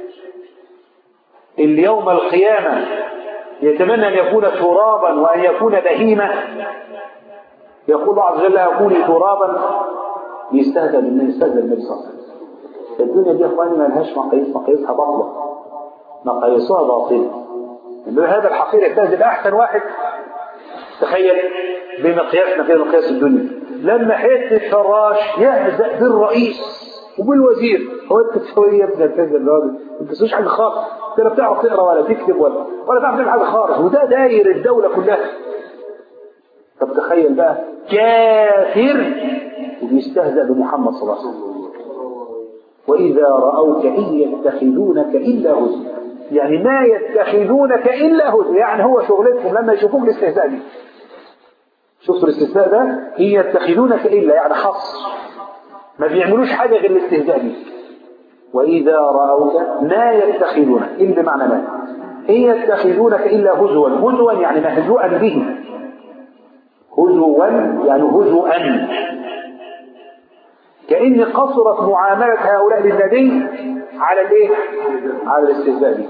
اللي يوم القيامة يتمنى أن يكون ترابا وأن يكون بهيمة يقول الله عز وجل يكوني ترابا يستهزأ بالنبي يستهزأ بالنبي صلى الله عليه وسلم الدنيا دي يا اخواني ما لهاش مقاييس مقاييسها باطلة مقاييسها باطلة إنه هذا الحقير يستهزئ بأحسن واحد تخيل بمقياسنا كده مقياس الدنيا لما حته فراش يهزأ بالرئيس وبالوزير هو انت تسوي يا ابن الكذب الراجل ما تسويش حاجه خالص انت لا بتعرف تقرا ولا تكتب ولا ولا تعرف تعمل حاجه خالص وده داير الدوله كلها طب تخيل بقى كافر وبيستهزأ بمحمد صلى الله عليه وسلم وإذا رأوك إن يتخذونك إلا هزوا يعني ما يتخذونك إلا هزوا يعني هو شغلتهم لما يشوفوك الاستهزاء دي شفتوا الاستهزاء ده إن يتخذونك إلا يعني خاص ما بيعملوش حاجة غير الاستهزاء دي وإذا رأوك ما يتخذونك إن بمعنى ما إن يتخذونك إلا هزوا هزوا يعني مهزوءا به هزوا يعني هزوا كأن قصرت معاملة هؤلاء للنبي على الايه؟ على الاستهزاء به.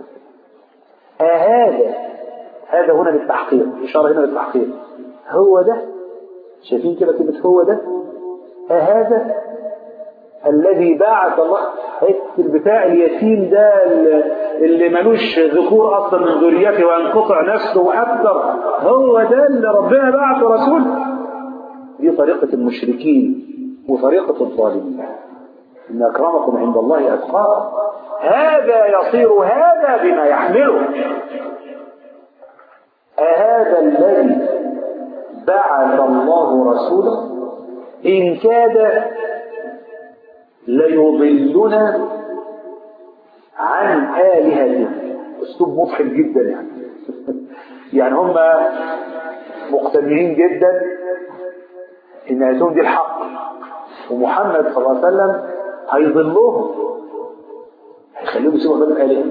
هذا هذا هنا للتحقيق، إشارة هنا للتحقيق. هو ده شايفين كده كلمة هو ده؟ هذا الذي بعث الله البتاع اليتيم ده اللي ملوش ذكور اصلا من ذريته وينقطع نفسه واكثر هو ده اللي ربنا بعث رسول دي طريقة المشركين وطريقة الظالمين إن أكرمكم عند الله أتقاكم هذا يصير هذا بما يحمله أهذا الذي بعث الله رسوله إن كاد ليضلنا عن آلهتنا أسلوب مضحك جدا يعني يعني هم مقتنعين جدا إن آلهتهم دي الحق ومحمد صلى الله عليه وسلم هيضلهم هيخليهم يسيبوا عبادة الآلهة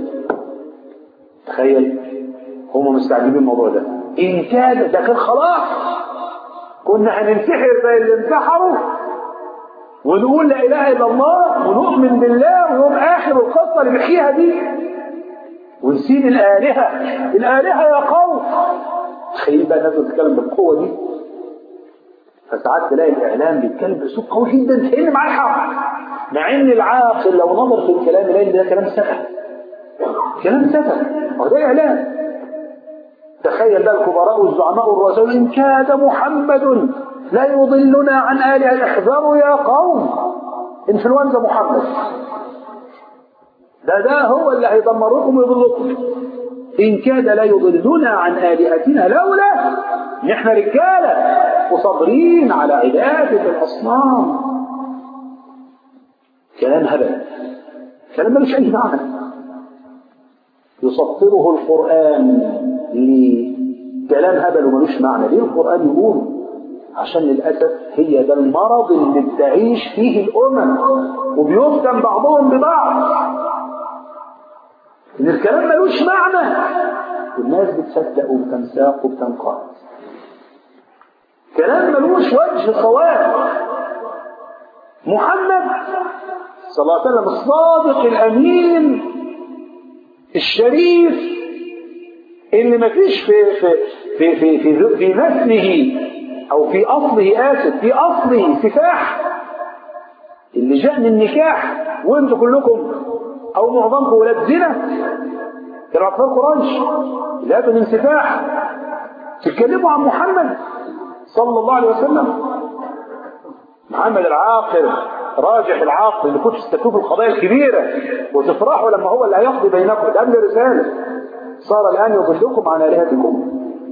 تخيل هم مستعجبين الموضوع ده إن كاد ده كان خلاص كنا هننتحر زي اللي انتحروا ونقول لا اله الا الله ونؤمن بالله ويوم اخر القصه اللي بنحكيها دي ونسيب الالهه الالهه يا قوم تخيل بقى الناس بتتكلم بالقوه دي فساعات تلاقي الاعلام بيتكلم باسلوب قوي جدا كان معاه الحق مع ان العاقل لو نظر في الكلام يلاقي ده كلام سفه كلام سفه وده اعلام تخيل بقى الكبراء والزعماء والرؤساء ان كاد محمد لا يضلنا عن آلهة احذروا يا قوم انفلونزا محمد ده ده هو اللي هيدمركم ويضلكم إن كاد لا يضلنا عن آلهتنا لولا نحن رجالة وصابرين على عبادة الأصنام كلام هبل كلام ملوش أي معنى يسطره القرآن لكلام هبل وملوش معنى ليه القرآن يقول عشان للأسف هي ده المرض اللي بتعيش فيه الأمم وبيفتن بعضهم ببعض إن الكلام ملوش معنى والناس بتصدق وبتنساق وبتنقاد كلام ملوش وجه صواب محمد صلى الله عليه وسلم الصادق الأمين الشريف اللي مفيش في في في في في, في نسله او في اصله اسف في اصله سفاح اللي جاء من نكاح وانتوا كلكم او معظمكم ولاد زنا كانوا اطفال قريش لا من سفاح تتكلموا عن محمد صلى الله عليه وسلم محمد العاقل راجح العاقل اللي كنتوا تستكتبوا القضايا الكبيرة وتفرحوا لما هو اللي هيقضي بينكم ده قبل رسالة صار الآن يضلكم عن آلهتكم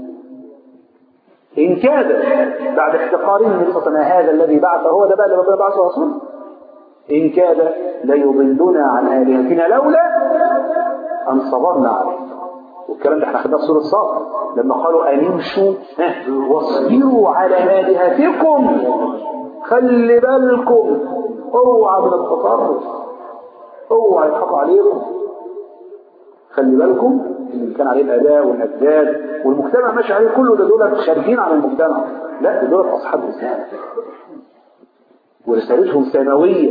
إن كاد بعد احتقارهم النبي صلى الله عليه وسلم هذا الذي بعث هو ده بقى اللي ربنا بعثه رسول إن كاد ليضلنا عن آلهتنا لولا أن صبرنا عليه والكلام ده احنا خدناه في سورة صاد لما قالوا أن امشوا واصبروا على آلهتكم خلي بالكم اوعى من التطرف اوعى يضحك عليكم خلي بالكم اللي كان عليه الاباء والاجداد والمجتمع ماشي عليه كله ده دول خارجين عن المجتمع لا ده دول اصحاب رساله ورسالتهم سماويه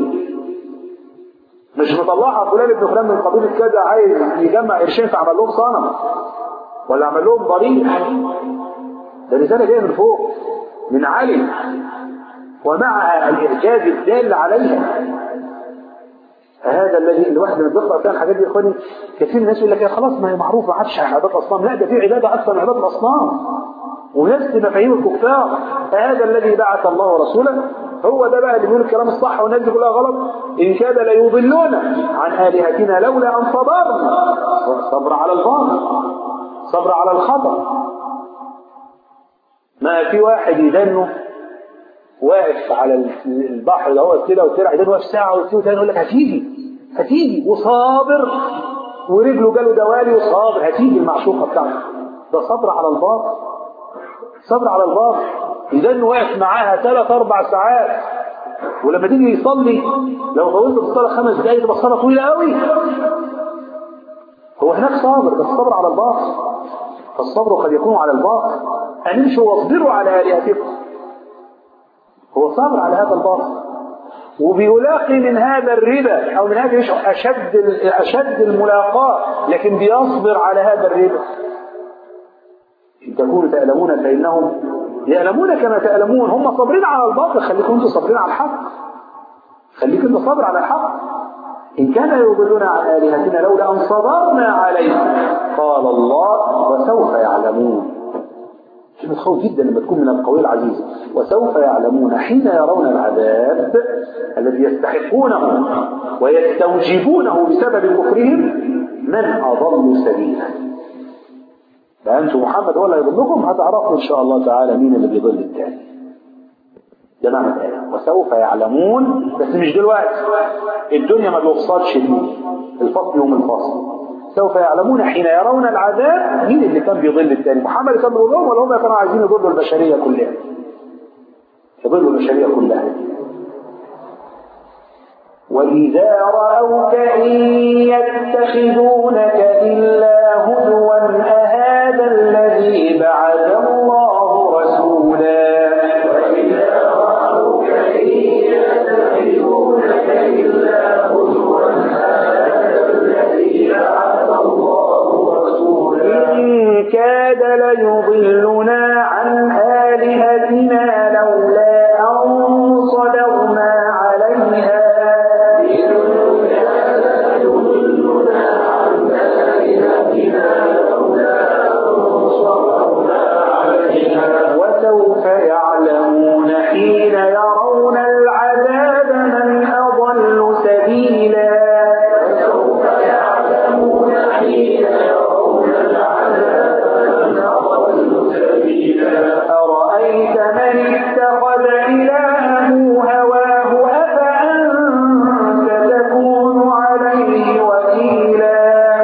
مش مطلعها فلان ابن فلان من قبيله كذا عايز يجمع قرشين فعمل لهم صنم ولا عمل لهم ضريح ده رساله جايه من فوق من علي ومعها الإعجاز الدال عليها هذا الذي الواحد لما بيقرأ فيها الحاجات دي يا اخواني كثير من الناس يقول لك يا خلاص ما هي معروفة ما عادش عبادة الأصنام لا ده في عبادة أكثر من عبادة الأصنام ونفس مفاهيم الكفار هذا الذي بعث الله رسوله هو ده بقى اللي بيقول الكلام الصح والناس دي كلها غلط إن كاد ليضلون عن آلهتنا لولا أن صبرنا صبر على الباطل صبر على الخطأ ما في واحد يدنه واقف على البحر ده هو كده وطلع يدنه واقف ساعة واتنين وتاني يقول لك هتيجي هتيجي وصابر ورجله جاله دوالي وصابر هتيجي المعشوقة بتاعته ده صبر على الباطل صبر على الباطل يدنه واقف معاها ثلاث أربع ساعات ولما تيجي يصلي لو طولت في الصلاة خمس دقايق تبقى الصلاة طويلة قوي هو هناك صابر بس صبر على الباطل فالصبر قد يكون على الباطل أن امشوا واصبروا على آلهتكم هو صابر على هذا الباطل وبيلاقي من هذا الربا أو من هذا أشد أشد الملاقاة لكن بيصبر على هذا الربا إن تكونوا تألمون فإنهم يألمون كما تألمون هم صابرين على الباطل خليكم أنتم صابرين على الحق خليك أنت صابر على الحق إن كان يضلون عن آلهتنا لولا أن صبرنا عليهم قال الله وسوف يعلمون كلمة خوف جدا لما تكون من القوي العزيز وسوف يعلمون حين يرون العذاب الذي يستحقونه ويستوجبونه بسبب كفرهم من أضل سبيلا فأنتم محمد هو اللي يضلكم هتعرفوا إن شاء الله تعالى مين اللي بيضل الثاني ده معنى الآية وسوف يعلمون بس مش دلوقتي الدنيا ما بيوصلش الفصل يوم الفصل سوف يعلمون حين يرون العذاب مين اللي كان بيضل الثاني محمد كان بيضلهم ولا هم كانوا عايزين يضلوا البشرية كلها يضلوا البشرية كلها وإذا رأوك إن يتخذونك إلا هزوا أهذا الذي بعث الله رسولا إن كاد ليضلنا عن آلهتنا لولا أن صدرنا عليها وسوف يعلمون حين يرون العذاب من أضل سبيلا أرأيت من اتخذ إلهه هواه أفأنت تكون عليه وكيلا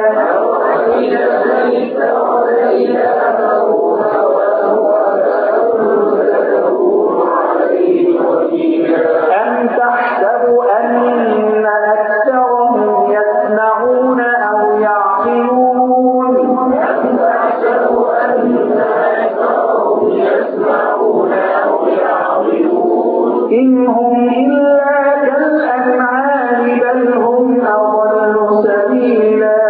أم تحسب أن أكثرهم يسمعون أو يعقلون إن هم إلا كالأنعام بل هم أضل سبيلا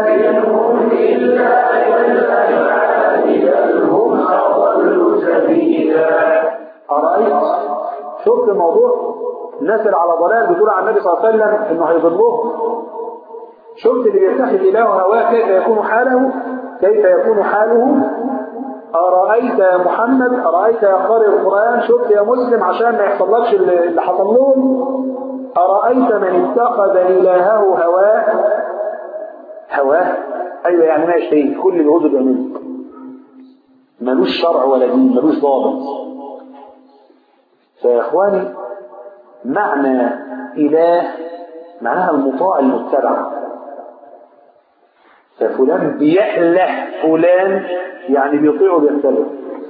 أرأيت شفت الموضوع الناس اللي على ضلال بتقول عن النبي صلى الله عليه وسلم انه هيضلهم شفت اللي بيتخذ اله هواه كيف يكون حاله كيف يكون حاله أرأيت يا محمد أرأيت يا قارئ القرآن شفت يا مسلم عشان ما يحصلكش اللي اللي حصل لهم أرأيت من اتخذ إلهه هواه هواه أيوة يعني ما يشتهي كل اللي هو بيعمله ملوش شرع ولا دين ملوش ضابط فيا إخواني معنى إله معناها المطاع المتبع ففلان بيأله فلان يعني بيطيعه بيتبعه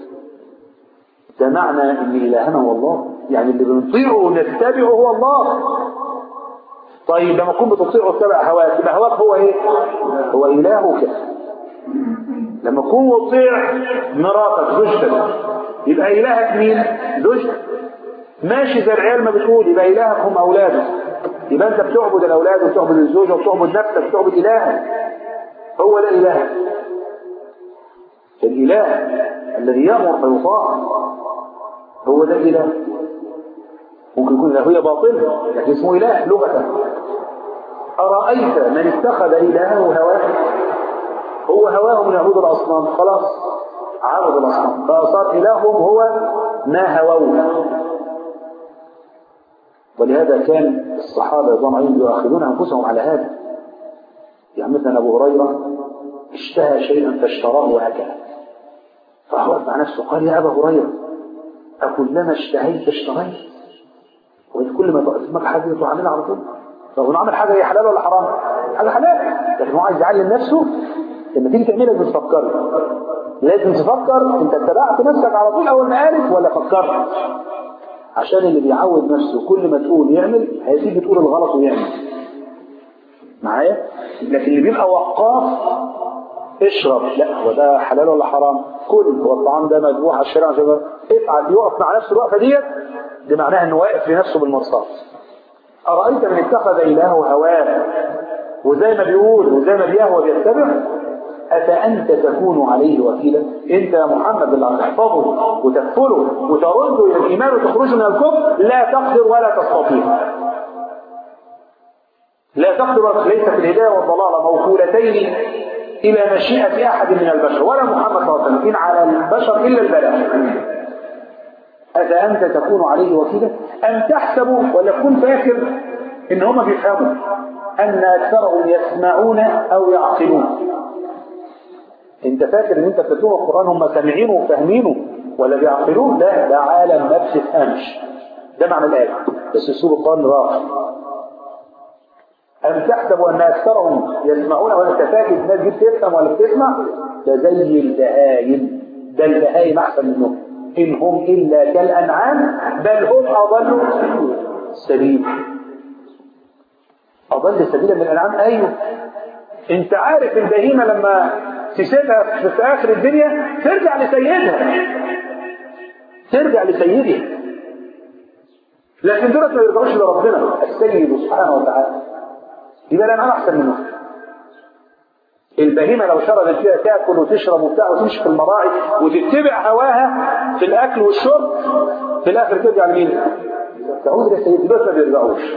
ده معنى ان الهنا هو الله يعني اللي بنطيعه ونتبعه هو الله طيب لما تكون بتطيعه وتتبع هواك يبقى هواك هو ايه هو الهك لما تكون مطيع مراتك زوجتك يبقى الهك مين زوجتك ماشي زي العيال ما بتقول يبقى الهك هم اولادك يبقى انت بتعبد الاولاد وبتعبد الزوجه وبتعبد نفسك وبتعبد الهك هو ده الهك الإله الذي يأمر فيطاع هو ده الإله ممكن يكون الإلهية باطلة لكن اسمه إله لغة أرأيت من اتخذ إلهه هواه هو هواه من يعبد الأصنام خلاص عبد الأصنام فصار إلههم هو ما هووه ولهذا كان الصحابة رضوان عليهم يؤاخذون أنفسهم على هذا يعني مثلا أبو هريرة اشتهى شيئا فاشتراه وأكله فهو مع نفسه قال يا أبا هريرة أكلما اشتهيت اشتريت وكل ما تقسمك حاجة تعملها على طول فهو عمل حاجة هي حلال ولا حرام حاجة حلال لكن هو عايز يعلم نفسه لما تيجي تعملها لازم تفكر لازم تفكر انت اتبعت نفسك على طول اول ما عارف ولا فكرت عشان اللي بيعود نفسه كل ما تقول يعمل هيجي تقول الغلط ويعمل معايا لكن اللي بيبقى وقاف اشرب لا هو ده حلال ولا حرام كل هو الطعام ده مذبوح على الشارع عشان افعل يقف مع نفسه الوقفه ديت دي معناها انه واقف لنفسه بالمرصاد ارايت من اتخذ الهه هواه وزي ما بيقول وزي ما بيهوى بيتبع أفأنت تكون عليه وكيلا أنت يا محمد اللي هتحفظه وتكفره وترده إلى الإيمان وتخرجه من الكفر لا تقدر ولا تستطيع لا تقدر ليست الهداية والضلالة موكولتين إلى مشيئة أحد من البشر ولا محمد صلى الله عليه وسلم إن على البشر إلا البلاغ أفأنت تكون عليه وكيلا أم تحسبوا ولا تكون فاكر إن هم بيفهموا أن أكثرهم يسمعون أو يعقلون انت فاكر ان انت بتتلوه القرآن هم سامعينه وفاهمينه ولا بيعقلون لا ده عالم ما بتفهمش ده معنى الآية بس اسلوب القرآن راقي أم تحسبوا أن أكثرهم يسمعون ولا انت فاكر الناس دي بتفهم ولا بتسمع ده زي البهايم ده البهايم أحسن منهم إن هم إلا كالأنعام بل هم أضلوا سبيل أضل سبيلا من الأنعام أيوه أنت عارف البهيمة لما تسيبها في آخر الدنيا ترجع لسيدها ترجع لسيدها لكن دولت ما يرجعوش لربنا السيد سبحانه وتعالى يبقى الأنعام أحسن منه البهيمة لو شربت فيها تاكل وتشرب وبتاع وتمشي في المراعي وتتبع هواها في الأكل والشرب في الآخر ترجع لمين؟ تعود لسيدها دول ما بيرجعوش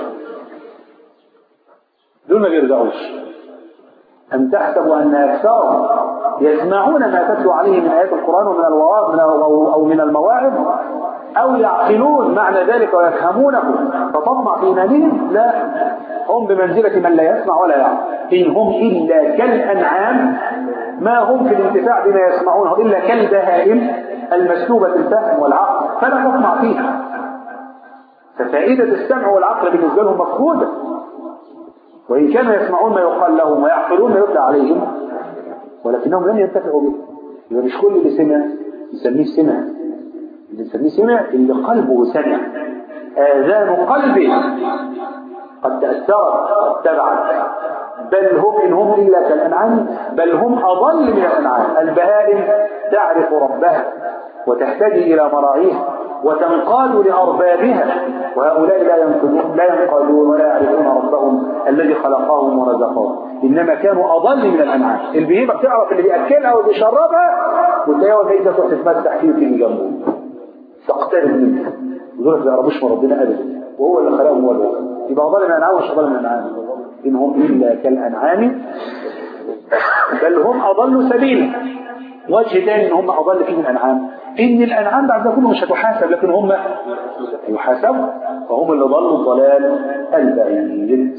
دول ما بيرجعوش أم تحسب أن أكثرهم يسمعون ما تتلو عليه من آيات القرآن ومن الواعظ من أو من المواعظ أو يعقلون معنى ذلك ويفهمونه فتطمع في إيمانهم لا هم بمنزلة من لا يسمع ولا يعقل إن هم إلا كالأنعام ما هم في الانتفاع بما يسمعونه إلا كالبهائم المسلوبة الفهم والعقل فلا تطمع فيها ففائدة السمع والعقل بالنسبة لهم مفقودة وإن كانوا يسمعون ما يقال لهم ويعقلون ما يتلى عليهم ولكنهم لم ينتفعوا به يبقى مش كل اللي سمع نسميه سمع اللي نسميه سمع اللي قلبه سمع آذان قلبه قد تأثرت اتبعت بل هم إن هم إلا كالأنعام بل هم أضل من الأنعام البهائم تعرف ربها وتهتدي إلى مراعيها وتنقاد لأربابها وهؤلاء لا ينقذون لا ينقادون ولا يعرفون ربهم الذي خلقهم ورزقهم إنما كانوا أضل من الأنعام البهيمة بتعرف اللي بيأكلها وبيشربها وتلاقيها وهي تروح تتمسح فيه وتيجي جنبه تقترب منها ودول ما يعرفوش من ربنا أبدا وهو اللي خلقهم هو اللي يبقى أضل من الأنعام ومش أضل من الأنعام إن هم إلا كالأنعام بل هم أضلوا سبيلا وجه تاني ان هم اضل فيه من الانعام ان الانعام بعد ده كله مش هتحاسب لكن هم يحاسبوا فهم اللي ضلوا الضلال البعيد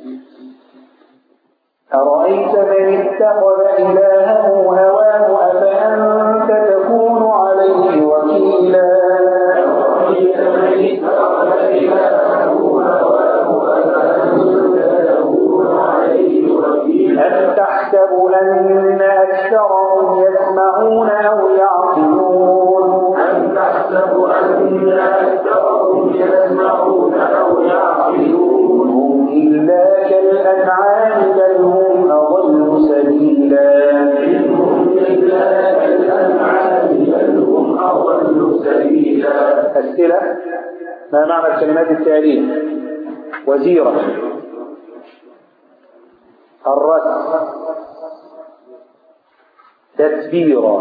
أرأيت من اتخذ إلهه هواه أفأنت تكون عليه وكيلا أرأيت من اتخذ إلهه هواه أفأنت تكون عليه وكيلا أم تحسب أن أكثرهم يسمعون أو يعقلون أم تحسب أن أكثرهم يسمعون أو يعقلون هم إلا كالأنعام بل هم أضل سبيلا هم إلا كالأنعام بل هم أضل سبيلا أسئلة ما معنى الكلمات التالية وزيرة الرسم تدبيرا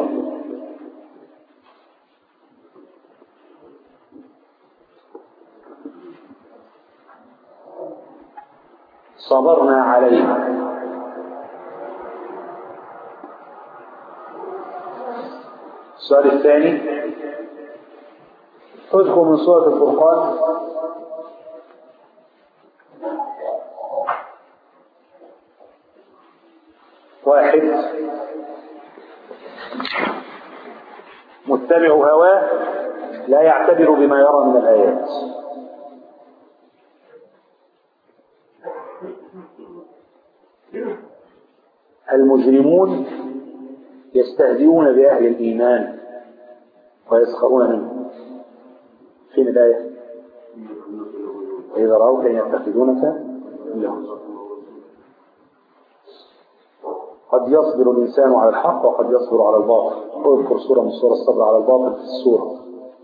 صبرنا عليها السؤال الثاني اذكر من سورة الفرقان واحد متبع هواه لا يعتبر بما يرى من الآيات المجرمون يستهزئون بأهل الإيمان ويسخرون منهم فين الآية وإذا رأوك أن يتخذونك لهم قد يصبر الإنسان على الحق وقد يصبر على الباطل اذكر سورة من سورة الصبر على الباطل في السورة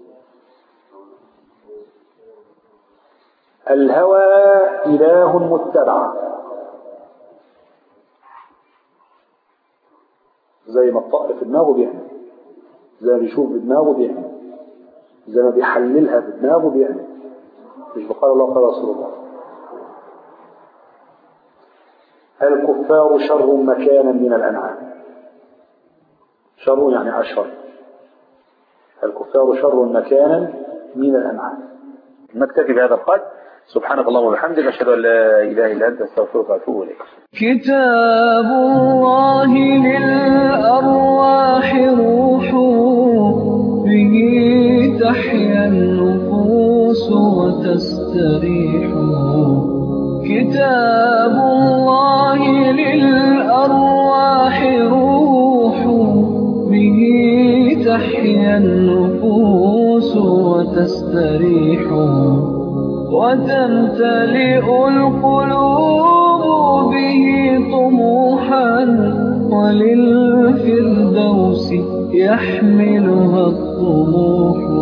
الهوى إله متبع زي ما الطائر في دماغه بيعمل زي ما بيشوف بدماغه بيعمل زي ما بيحللها بدماغه بيعمل مش بقال الله قال رسول الله الكفار شر مكانا من الأنعام شر يعني أشر الكفار شر مكانا من الأنعام نكتفي بهذا القدر سبحانك اللهم وبحمدك أشهد أن لا إله إلا أنت أستغفرك وأتوب إليك كتاب الله للأرواح روح به تحيا النفوس وتستريح كتاب الله للأرواح روح به تحيا النفوس وتستريح وتمتلئ القلوب به طموحا وللفردوس يحملها الطموح